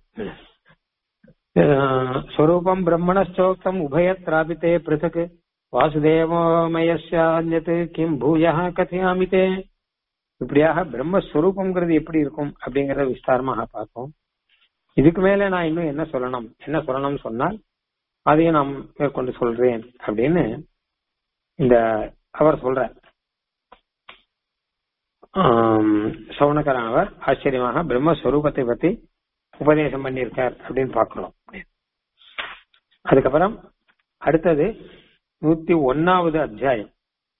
ஸ்வரூபம் பிரம்மணச்சோக்தம் உபயத்ராபித்தே பிருத்தக் வாசுதேவமயசான்யத் கிம் பூயா கதையாமித்தே இப்படியாக பிரம்மஸ்வரூபம்ங்கிறது எப்படி இருக்கும் அப்படிங்கறத விஸ்தாரமாக பார்த்தோம் இதுக்கு மேல நான் இன்னும் என்ன சொல்லணும் என்ன சொல்லணும்னு சொன்னால் அதையும் நான் மேற்கொண்டு சொல்றேன் அப்படின்னு இந்த அவர் சொல்ற சவுனகரன் அவர் ஆச்சரியமாக பிரம்மஸ்வரூபத்தை பத்தி உபதேசம் பண்ணியிருக்கார் அப்படின்னு பார்க்கணும் அதுக்கப்புறம் அடுத்தது நூத்தி ஒன்னாவது அத்தியாயம்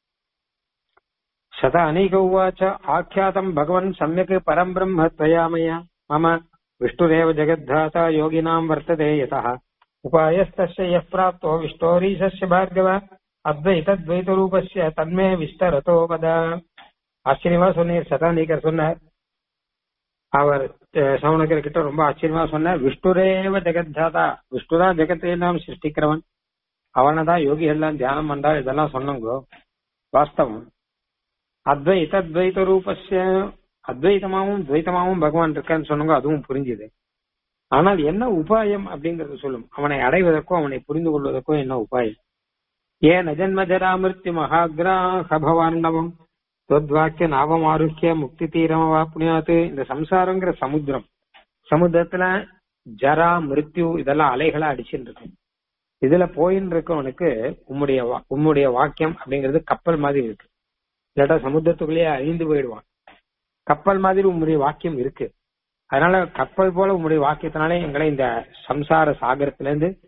சத அநேக உவாச்ச ஆக்கியாதம் பகவன் சமயக் பரம் பிரம்ம त्वयामया மம விஷ்ணுரேவ ஜெகத்தாதா யோகினாம் வர்த்ததே யதः உபாயஸ்தஸ்ய யः प्राप्तो विष्णोरीशस्य भार्गव அத்வைதத்வைதரூபஸ்ய தன்மே விஸ்தரதோ வத ஆச்சரியமா சொன்னீர் சதானிகர் சொன்னார் அவர் சவுனகர் கிட்ட ரொம்ப ஆச்சரியமா சொன்னார் விஷ்ணுரேவ ஜெகத்தாதா விஷ்ணுதான் ஜெகத்தை எல்லாம் சிருஷ்டிக்கிறவன் அவனை தான் யோகி எல்லாம் தியானம் பண்றா இதெல்லாம் சொன்னங்கோ வாஸ்தவம் அத்வைத அத்வைத ரூபஸ்ய அத்வைதமாவும் துவைத்தமாவும் பகவான் இருக்கான்னு சொன்னங்க அதுவும் புரிஞ்சுது ஆனால் என்ன உபாயம் அப்படிங்கறது சொல்லும் அவனை அடைவதற்கோ அவனை புரிந்து கொள்வதற்கோ என்ன உபாயம் ஏன் ஜன்ம ஜராமிருத்தி மகாகிராக பவார்ணவம் தொத்வாக்கிய நாவம் ஆரோக்கிய முக்தி தீரம் வாப்னியாத்து இந்த சம்சாரங்கிற சமுத்திரம் சமுத்திரத்துல ஜரா மிருத்யு இதெல்லாம் அலைகளா அடிச்சுட்டு இருக்கும் இதுல போயின்னு இருக்கவனுக்கு உம்முடைய உம்முடைய வாக்கியம் அப்படிங்கிறது கப்பல் மாதிரி இருக்கு இல்லாட்டா சமுத்திரத்துக்குள்ளேயே அழிந்து போயிடுவான் கப்பல் மாதிரி உம்முடைய வாக்கியம் இருக்கு அதனால கப்பல் போல உம்முடைய வாக்கியத்தினாலே எங்களை இந்த சம்சார சாகரத்துல இருந்து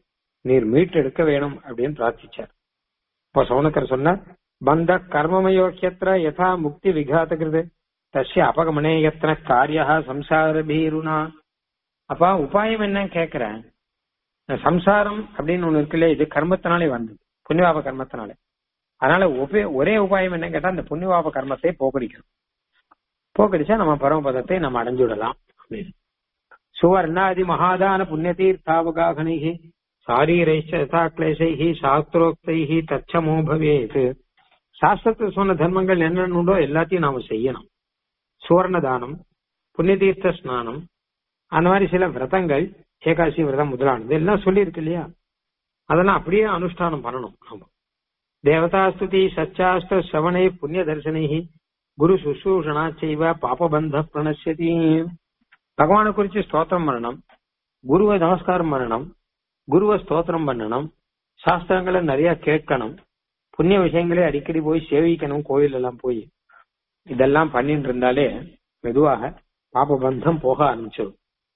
நீர் மீட்டெடுக்க வேணும் அப்படின்னு பிரார்த்திச்சார் இப்போ சௌனக்கர் சொன்னார் பந்த கர்மமயோக்கியத்திர யதா முக்தி விகாதகிருது தஸ்ய அபகமனே எத்தனை காரியா சம்சார பீருனா அப்பா உபாயம் என்ன கேக்குறேன் சம்சாரம் அப்படின்னு ஒண்ணு இருக்குல்ல இது கர்மத்தினாலே வந்தது புண்ணியபாப கர்மத்தினாலே அதனால உபய ஒரே உபாயம் என்ன கேட்டா அந்த புண்ணியபாப கர்மத்தை போக்கடிக்கணும் போக்கடிச்சா நம்ம பரமபதத்தை நம்ம அடைஞ்சு விடலாம் அப்படின்னு சுவர்ணாதி மகாதான புண்ணிய தீர்த்தாவகாகனைகி சாரீரைச்ச யதா கிளேசைகி சாஸ்திரோக்தைகி தச்சமோ பவேத் சாஸ்திரத்தில் சொன்ன தர்மங்கள் என்னென்ன உண்டோ எல்லாத்தையும் நாம செய்யணும் சுவர்ண தானம் புண்ணிய தீர்த்த ஸ்நானம் அந்த மாதிரி சில விரதங்கள் ஏகாசி விரதம் முதலானது எல்லாம் சொல்லியிருக்கு இல்லையா அதெல்லாம் அப்படியே அனுஷ்டானம் பண்ணணும் நாம தேவதாஸ்துதி சச்சாஸ்திர சவணை புண்ணிய தரிசனை குரு சுசூஷணா செய்வ பாபபந்த பிரணசியதி பகவானை குறிச்சு ஸ்தோத்திரம் பண்ணணும் குருவை நமஸ்காரம் பண்ணணும் குருவை ஸ்தோத்திரம் பண்ணணும் சாஸ்திரங்களை நிறைய கேட்கணும் புண்ணிய விஷயங்களே அடிக்கடி போய் சேவிக்கணும் கோயில் எல்லாம் போய் இதெல்லாம் பண்ணிட்டு இருந்தாலே மெதுவாக பாபபந்தம் போக ஆரம்பிச்சிடும்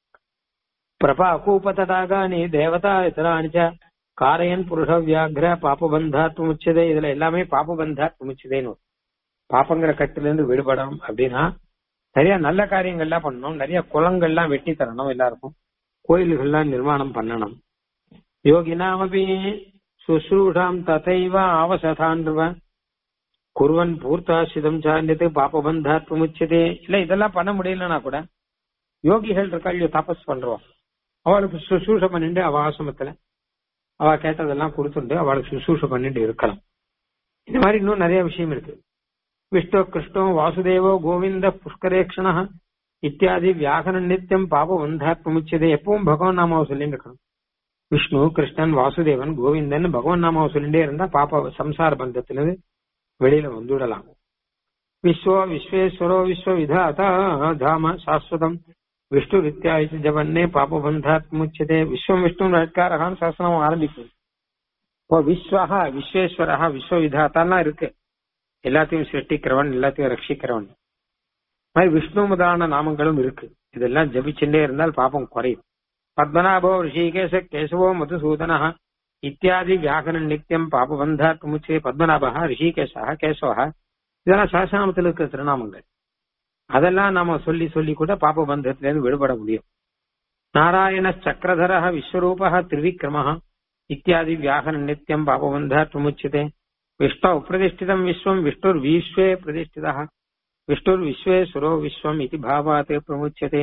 பிரபா கூபதடாகானி தேவதா இத்தராணி காரையன் புருஷ வியாகிர பாபபந்தாத்ம முச்சதே இதுல எல்லாமே பாபபந்தாத்ம முச்சதேன்னு வரும். பாப்பங்கிற கட்டுல இருந்து விடுபடணும் அப்படின்னா நிறைய நல்ல காரியங்கள்லாம் பண்ணணும் நிறைய குளங்கள்லாம் வெட்டி தரணும் எல்லாருக்கும் கோயில்கள்லாம் நிர்மாணம் பண்ணணும் யோகினாமபி சுஸ்ரூஷாம் ததைவ அவசதான்வ குருவன் பூர்த்தாசிதம் சார்ந்தது பாபபந்தாத்ம முச்சதே இல்ல இதெல்லாம் பண்ண முடியலன்னா கூட யோகிகள் இருக்காள் தபஸ் பண்றோம் அவளுக்கு சுசூஷ பண்ணிட்டு அவ ஆசிரமத்துல அவ கேட்டதெல்லாம் கொடுத்துட்டு அவளுக்கு சுசூஷ பண்ணிட்டு இருக்கலாம் இந்த மாதிரி இன்னும் நிறைய விஷயம் இருக்கு விஷ்ணு கிருஷ்ணோ வாசுதேவோ கோவிந்த புஷ்கரேக்ஷண இத்தியாதி வியாகரண நித்தியம் பாப வந்தாத்முச்சதே எப்பவும் பகவான் நாமாவை சொல்லிட்டு இருக்கணும் விஷ்ணு கிருஷ்ணன் வாசுதேவன் கோவிந்தன் பகவான் நாமாவை சொல்லிட்டே இருந்தா பாப்ப சம்சார பந்தத்திலிருந்து வெளியில வந்துவிடலாம் விஸ்வ விஸ்வேஸ்வரோ விஸ்வ விதாதா தாம சாஸ்வதம் விஷ்ணு வித்யாயுச்சு ஜவன்னே பாபபந்தாத் முச்சதே விஸ்வம் விஷ்ணு நட்காரகான்னு சாஸ்திரம் ஆரம்பிக்கும் இப்போ விஸ்வஹா விஸ்வேஸ்வரஹா விஸ்வ விதாத்தாலாம் இருக்கு எல்லாத்தையும் சிருஷ்டிக்கிறவன் எல்லாத்தையும் ரட்சிக்கிறவன் மாதிரி விஷ்ணு முதலான நாமங்களும் இருக்கு இதெல்லாம் ஜபிச்சுட்டே இருந்தால் பாப்பம் குறையும் பத்மநாபோ ரிஷிகேச கேசவோ மதுசூதனா இத்தியாதி வியாகரண நித்தியம் பாபபந்தாத் முச்சே பத்மநாபா ரிஷிகேசா கேசவா இதெல்லாம் சாசனாமத்தில் இருக்கிற திருநாமங்கள் அதெல்லாம் நாம சொல்லி சொல்லி கூட பாப பந்தத்திலிருந்து விடுபட முடியும் நாராயண சக்கரதர விஸ்வரூப திரிவிக்ரம இத்தியாதி வியாகரண நித்தியம் பாபபந்தாத் முச்சியதே விஷ்ணு பிரதிஷ்டிதம் விஸ்வம் விஷ்ணுர் விஸ்வே பிரதிஷ்டித விஷ்ணுர் விஸ்வேஸ்வரோ விஸ்வம் இது பாவாத் பிரமுச்சியதே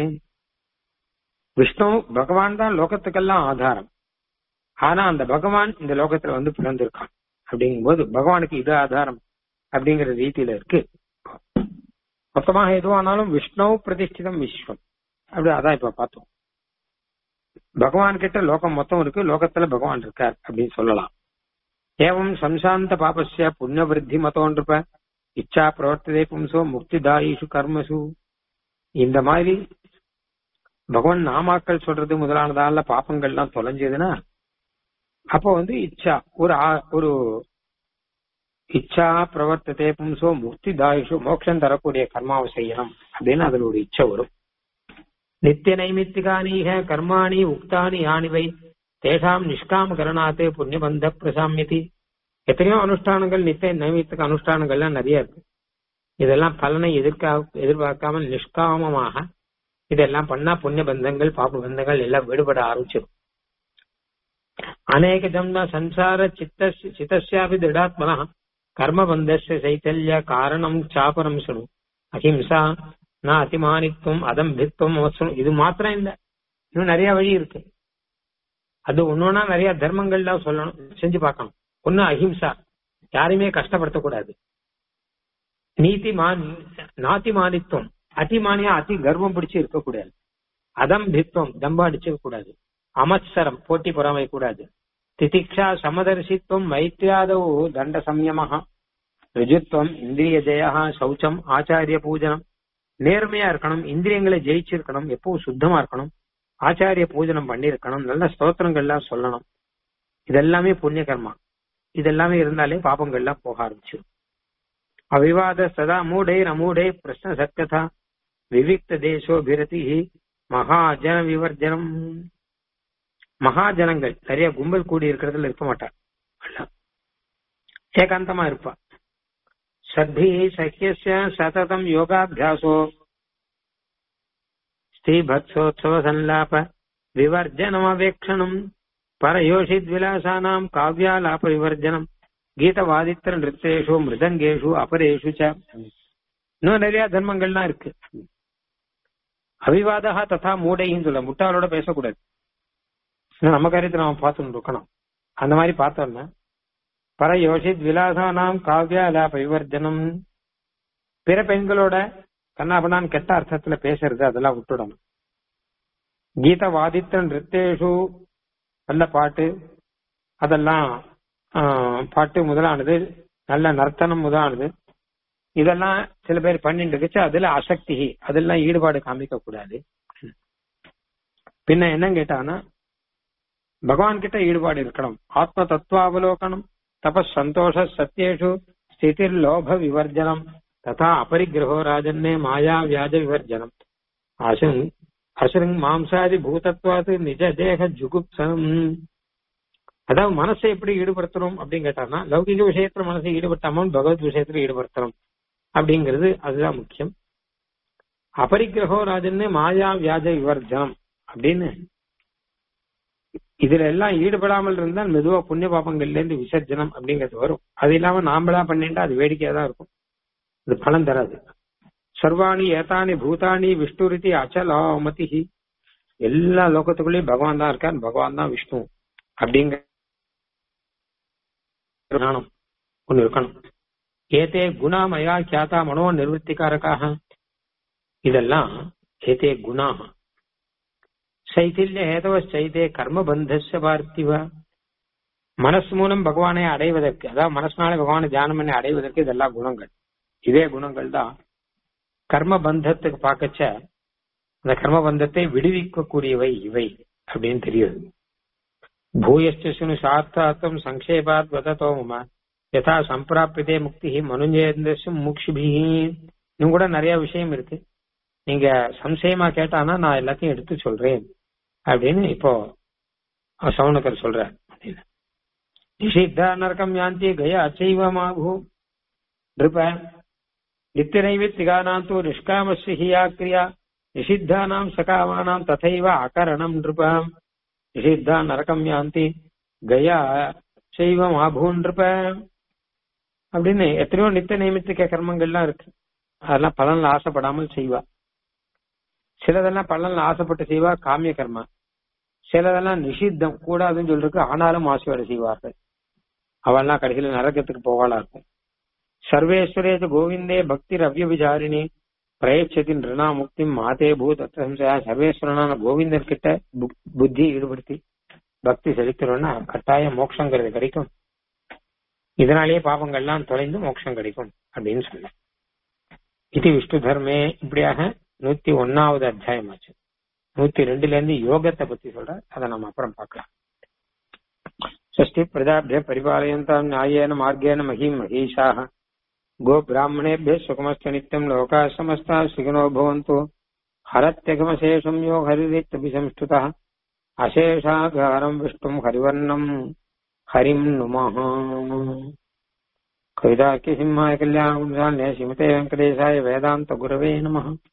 விஷ்ணு பகவான் தான் லோகத்துக்கெல்லாம் ஆதாரம் ஆனா அந்த பகவான் இந்த லோகத்துல வந்து பிறந்திருக்கான் அப்படிங்கும்போது பகவானுக்கு இது ஆதாரம் அப்படிங்கிற ரீதியில இருக்கு மொத்தமாக எதுவானாலும் விஷ்ணு பிரதிஷ்டிதம் விஸ்வம் அப்படி அதான் இப்ப பார்த்தோம் பகவான் கிட்ட லோகம் மொத்தம் இருக்கு லோகத்துல பகவான் இருக்கார் அப்படின்னு சொல்லலாம் ஏவம் சம்சாந்த பாபஸ்ய புண்ணிய விருத்தி மத்தோன்றப்ப இச்சா பிரவர்த்ததே பும்சோ முக்திதாயிஷு கர்மசு இந்த மாதிரி பகவான் நாமாக்கள் சொல்றது முதலானதால பாப்பங்கள்லாம் தொலைஞ்சதுன்னா அப்போ வந்து இச்சா ஒரு ஆ- ஒரு இச்சா பிரவர்த்ததே பும்சோ முக்தி தாயுஷு மோட்சம் தரக்கூடிய கர்மாவை செய்யணும் அப்படின்னு அதுல ஒரு இச்சை வரும் நித்திய நைமித்திகானீக கர்மாணி உக்தானி யானிவை தேஷாம் நிஷ்காம கரணாத்தே புண்ணியபந்த பிரசாமியதி எத்தனையோ அனுஷ்டானங்கள் நித்திய நைமித்திக அனுஷ்டானங்கள்லாம் நிறைய இருக்கு இதெல்லாம் பலனை எதிர்க்கா எதிர்பார்க்காமல் நிஷ்காமமாக இதெல்லாம் பண்ணா புண்ணிய பந்தங்கள் பாப பந்தங்கள் எல்லாம் விடுபட ஆரம்பிச்சிடும் அநேக ஜன்ம சம்சார சித்த சித்தஸ்யாபி திருடாத்மனா கர்மபந்தஸ்ய சைத்தல்ய காரணம் சாபரம் சுணு அஹிம்சா நான் அதிமானித்துவம் அதம்பித்துவம் மோசம் இது மாத்திரம் இல்ல இன்னும் நிறைய வழி இருக்கு அது ஒன்னொன்னா நிறைய தர்மங்கள்லாம் சொல்லணும் செஞ்சு பார்க்கணும் ஒண்ணு அஹிம்சா யாரையுமே கஷ்டப்படுத்தக்கூடாது நீதி மான் நாத்திமானித்துவம் அதிமானியா அதி கர்வம் பிடிச்சு இருக்கக்கூடாது அதம்பித்துவம் தம்பா அடிச்சுக்க கூடாது அமத்சரம் போட்டி பொறாமை கூடாது திதிக்ஷா சமதர்சித்துவம் மைத்ரியாதவோ தண்ட சம்யமஹா ரிஜுத்துவம் இந்திரிய ஜெயா சௌச்சம் ஆச்சாரிய பூஜனம் நேர்மையா இருக்கணும் இந்திரியங்களை ஜெயிச்சிருக்கணும் எப்பவும் சுத்தமா இருக்கணும் ஆச்சாரிய பூஜனம் பண்ணியிருக்கணும் நல்ல ஸ்தோத்திரங்கள்லாம் சொல்லணும் இதெல்லாமே புண்ணிய கர்மா இதெல்லாமே இருந்தாலே பாபங்கள்லாம் போக ஆரம்பிச்சிடும் அவிவாத சதா மூடை அமூடை பிரஷ்ன சத்கதா விவிக்த தேசோ பிரதி மகாஜன விவர்ஜனம் மகாஜனங்கள் நிறைய கும்பல் கூடி இருக்கிறதுல இருக்க மாட்டார் ஏகாந்தமா இருப்பா சத்தி சக்கிய சததம் யோகாபியாசோ ஸ்ரீபத்சோத்சவ சல்லாப விவர்ஜனமவேக்ஷணம் பரயோஷித் விலாசானாம் காவ்யாலாப விவர்ஜனம் கீதவாதித்திர நிறுத்தேஷு மிருதங்கேஷு அபரேஷு ச இன்னும் நிறைய தர்மங்கள்லாம் இருக்கு அவிவாதா ததா மூடைன்னு சொல்ல முட்டாளோட பேசக்கூடாது நம்ம காரியத்தை நாம பார்த்துட்டு இருக்கணும் அந்த மாதிரி பார்த்தோம்னா பரயோஷித் விலாசானாம் காவ்யாலாப விவர்ஜனம் பிற பெண்களோட கண்ணாபனான் கெட்ட அர்த்தத்துல பேசுறது அதெல்லாம் விட்டுடணும் கீத வாதித்த நிறுத்தேஷு நல்ல பாட்டு அதெல்லாம் பாட்டு முதலானது நல்ல நர்த்தனம் முதலானது இதெல்லாம் சில பேர் பண்ணிட்டு இருக்குச்சு அதுல அசக்தி அதெல்லாம் ஈடுபாடு காமிக்க கூடாது பின்ன என்ன கேட்டானா பகவான் கிட்ட ஈடுபாடு இருக்கணும் ஆத்ம தத்துவாவலோகனம் தபஸ் சந்தோஷ சத்தியேஷு ஸ்திதிர் லோப விவர்ஜனம் ததா அபரிகிரகோ ராஜன்னே மாயா வியாஜ விவர்ஜனம் அசுங் அசுருங் மாம்சாதி பூதத்வாது நிஜ தேக ஜுகுப்சனம் அதாவது மனசை எப்படி ஈடுபடுத்தணும் அப்படின்னு கேட்டாங்கன்னா லௌகிக விஷயத்துல மனசை ஈடுபட்டாமல் பகவத் விஷயத்துல ஈடுபடுத்தணும் அப்படிங்கிறது அதுதான் முக்கியம் அபரிகிரகோ ராஜன்னு மாயா வியாஜ விவர்ஜனம் அப்படின்னு இதுல எல்லாம் ஈடுபடாமல் இருந்தால் மெதுவா புண்ணிய பாபங்கள்ல இருந்து விசர்ஜனம் அப்படிங்கிறது வரும் அது இல்லாம நாம்பளா பண்ணிட்டா அது வேடிக்கையா தான் இருக்கும் அது பலன் தராது சர்வாணி ஏதானி பூதானி விஷ்ணுரிதி அச்சலாமதி எல்லா லோகத்துக்குள்ளேயும் பகவான் தான் இருக்கார் பகவான் தான் விஷ்ணு அப்படிங்கிற ஞானம் ஒண்ணு இருக்கணும் ஏதே குணாமயா கியாதா மனோ நிர்வத்திகாரக்காக இதெல்லாம் ஏதே குணாக சைத்தில்ய ஹேதவ சைதே கர்மபந்தஸ்ய பார்த்திவ மனசு மூலம் பகவானை அடைவதற்கு அதாவது மனசுனால பகவானை தியானம் பண்ணி அடைவதற்கு இதெல்லாம் குணங்கள் இதே குணங்கள் தான் கர்ம பந்தத்துக்கு பார்க்கச்ச அந்த கர்ம பந்தத்தை விடுவிக்கக்கூடியவை இவை அப்படின்னு தெரியுது பூயஸ்டு சார்த்தார்த்தம் சங்கேபாத் வதத்தோம யதா சம்பிராபியதே முக்தி மனுஞ்சேந்திரசும் மூக்ஷிபி இன்னும் கூட நிறைய விஷயம் இருக்கு நீங்க சம்சயமா கேட்டானா நான் எல்லாத்தையும் எடுத்து சொல்றேன் அப்படின்னு இப்போ சவுனகர் சொல்ற அப்படின்னு நிஷித்தா நரகம் யாந்தி கயா அச்சைவமாபூ நிருப நித்திரைவித்திகானாம் தூ நிஷ்காமஸ்ய ஹியா கிரியா நிஷித்தானாம் சகாமானாம் ததைவ அகரணம் நிருபாம் நிஷித்தா நரகம் யாந்தி கயா செய்வம் ஆபூன் நிருப அப்படின்னு எத்தனையோ நித்திய நியமித்திக்க கர்மங்கள்லாம் இருக்கு அதெல்லாம் பலன்ல ஆசைப்படாமல் செய்வா சிலதெல்லாம் பலன்ல ஆசைப்பட்டு செய்வா காமிய கர்மா சிலதெல்லாம் நிஷித்தம் கூடாதுன்னு சொல்லிருக்கு ஆனாலும் ஆசையோட செய்வார்கள் அவள்லாம் கடைசியில நரகத்துக்கு போவாளா இருக்கும் சர்வேஸ்வரேஜ கோவிந்தே பக்தி ரவ்ய விசாரிணி பிரயட்சத்தின் ரிணா முக்தி மாதே பூத் அத்தம்சா சர்வேஸ்வரனான கோவிந்தர் கிட்ட புத்தி ஈடுபடுத்தி பக்தி செலுத்தினோம்னா கட்டாயம் மோட்சங்கிறது கிடைக்கும் இதனாலேயே பாபங்கள்லாம் தொலைந்து மோட்சம் கிடைக்கும் அப்படின்னு சொன்ன இது விஷ்ணு தர்மே இப்படியாக நூத்தி ஒன்னாவது அத்தியாயம் ஆச்சு நூத்தி ரெண்டுல இருந்து யோகத்தை பத்தி சொல்ற அதை நம்ம அப்புறம் பார்க்கலாம் षष्टि प्रजाभ्य परिपालयन्तां न्यायेन मार्गेण महीम् महीषाः गो ब्राह्मणेभ्यः सुखमस्तु नित्यम् लोकाः समस्ताः सुखिनो भवन्तु हरत्यगमशेषम् यो हरिरित्यभिसंस्तुतः अशेषागारम् विष्णुम् हरिवर्णम् हरिम् नुमः कविताख्यसिंहाय कल्याणगुंसान्य श्रीमते वेङ्कटेशाय वेदान्तगुरवे नमः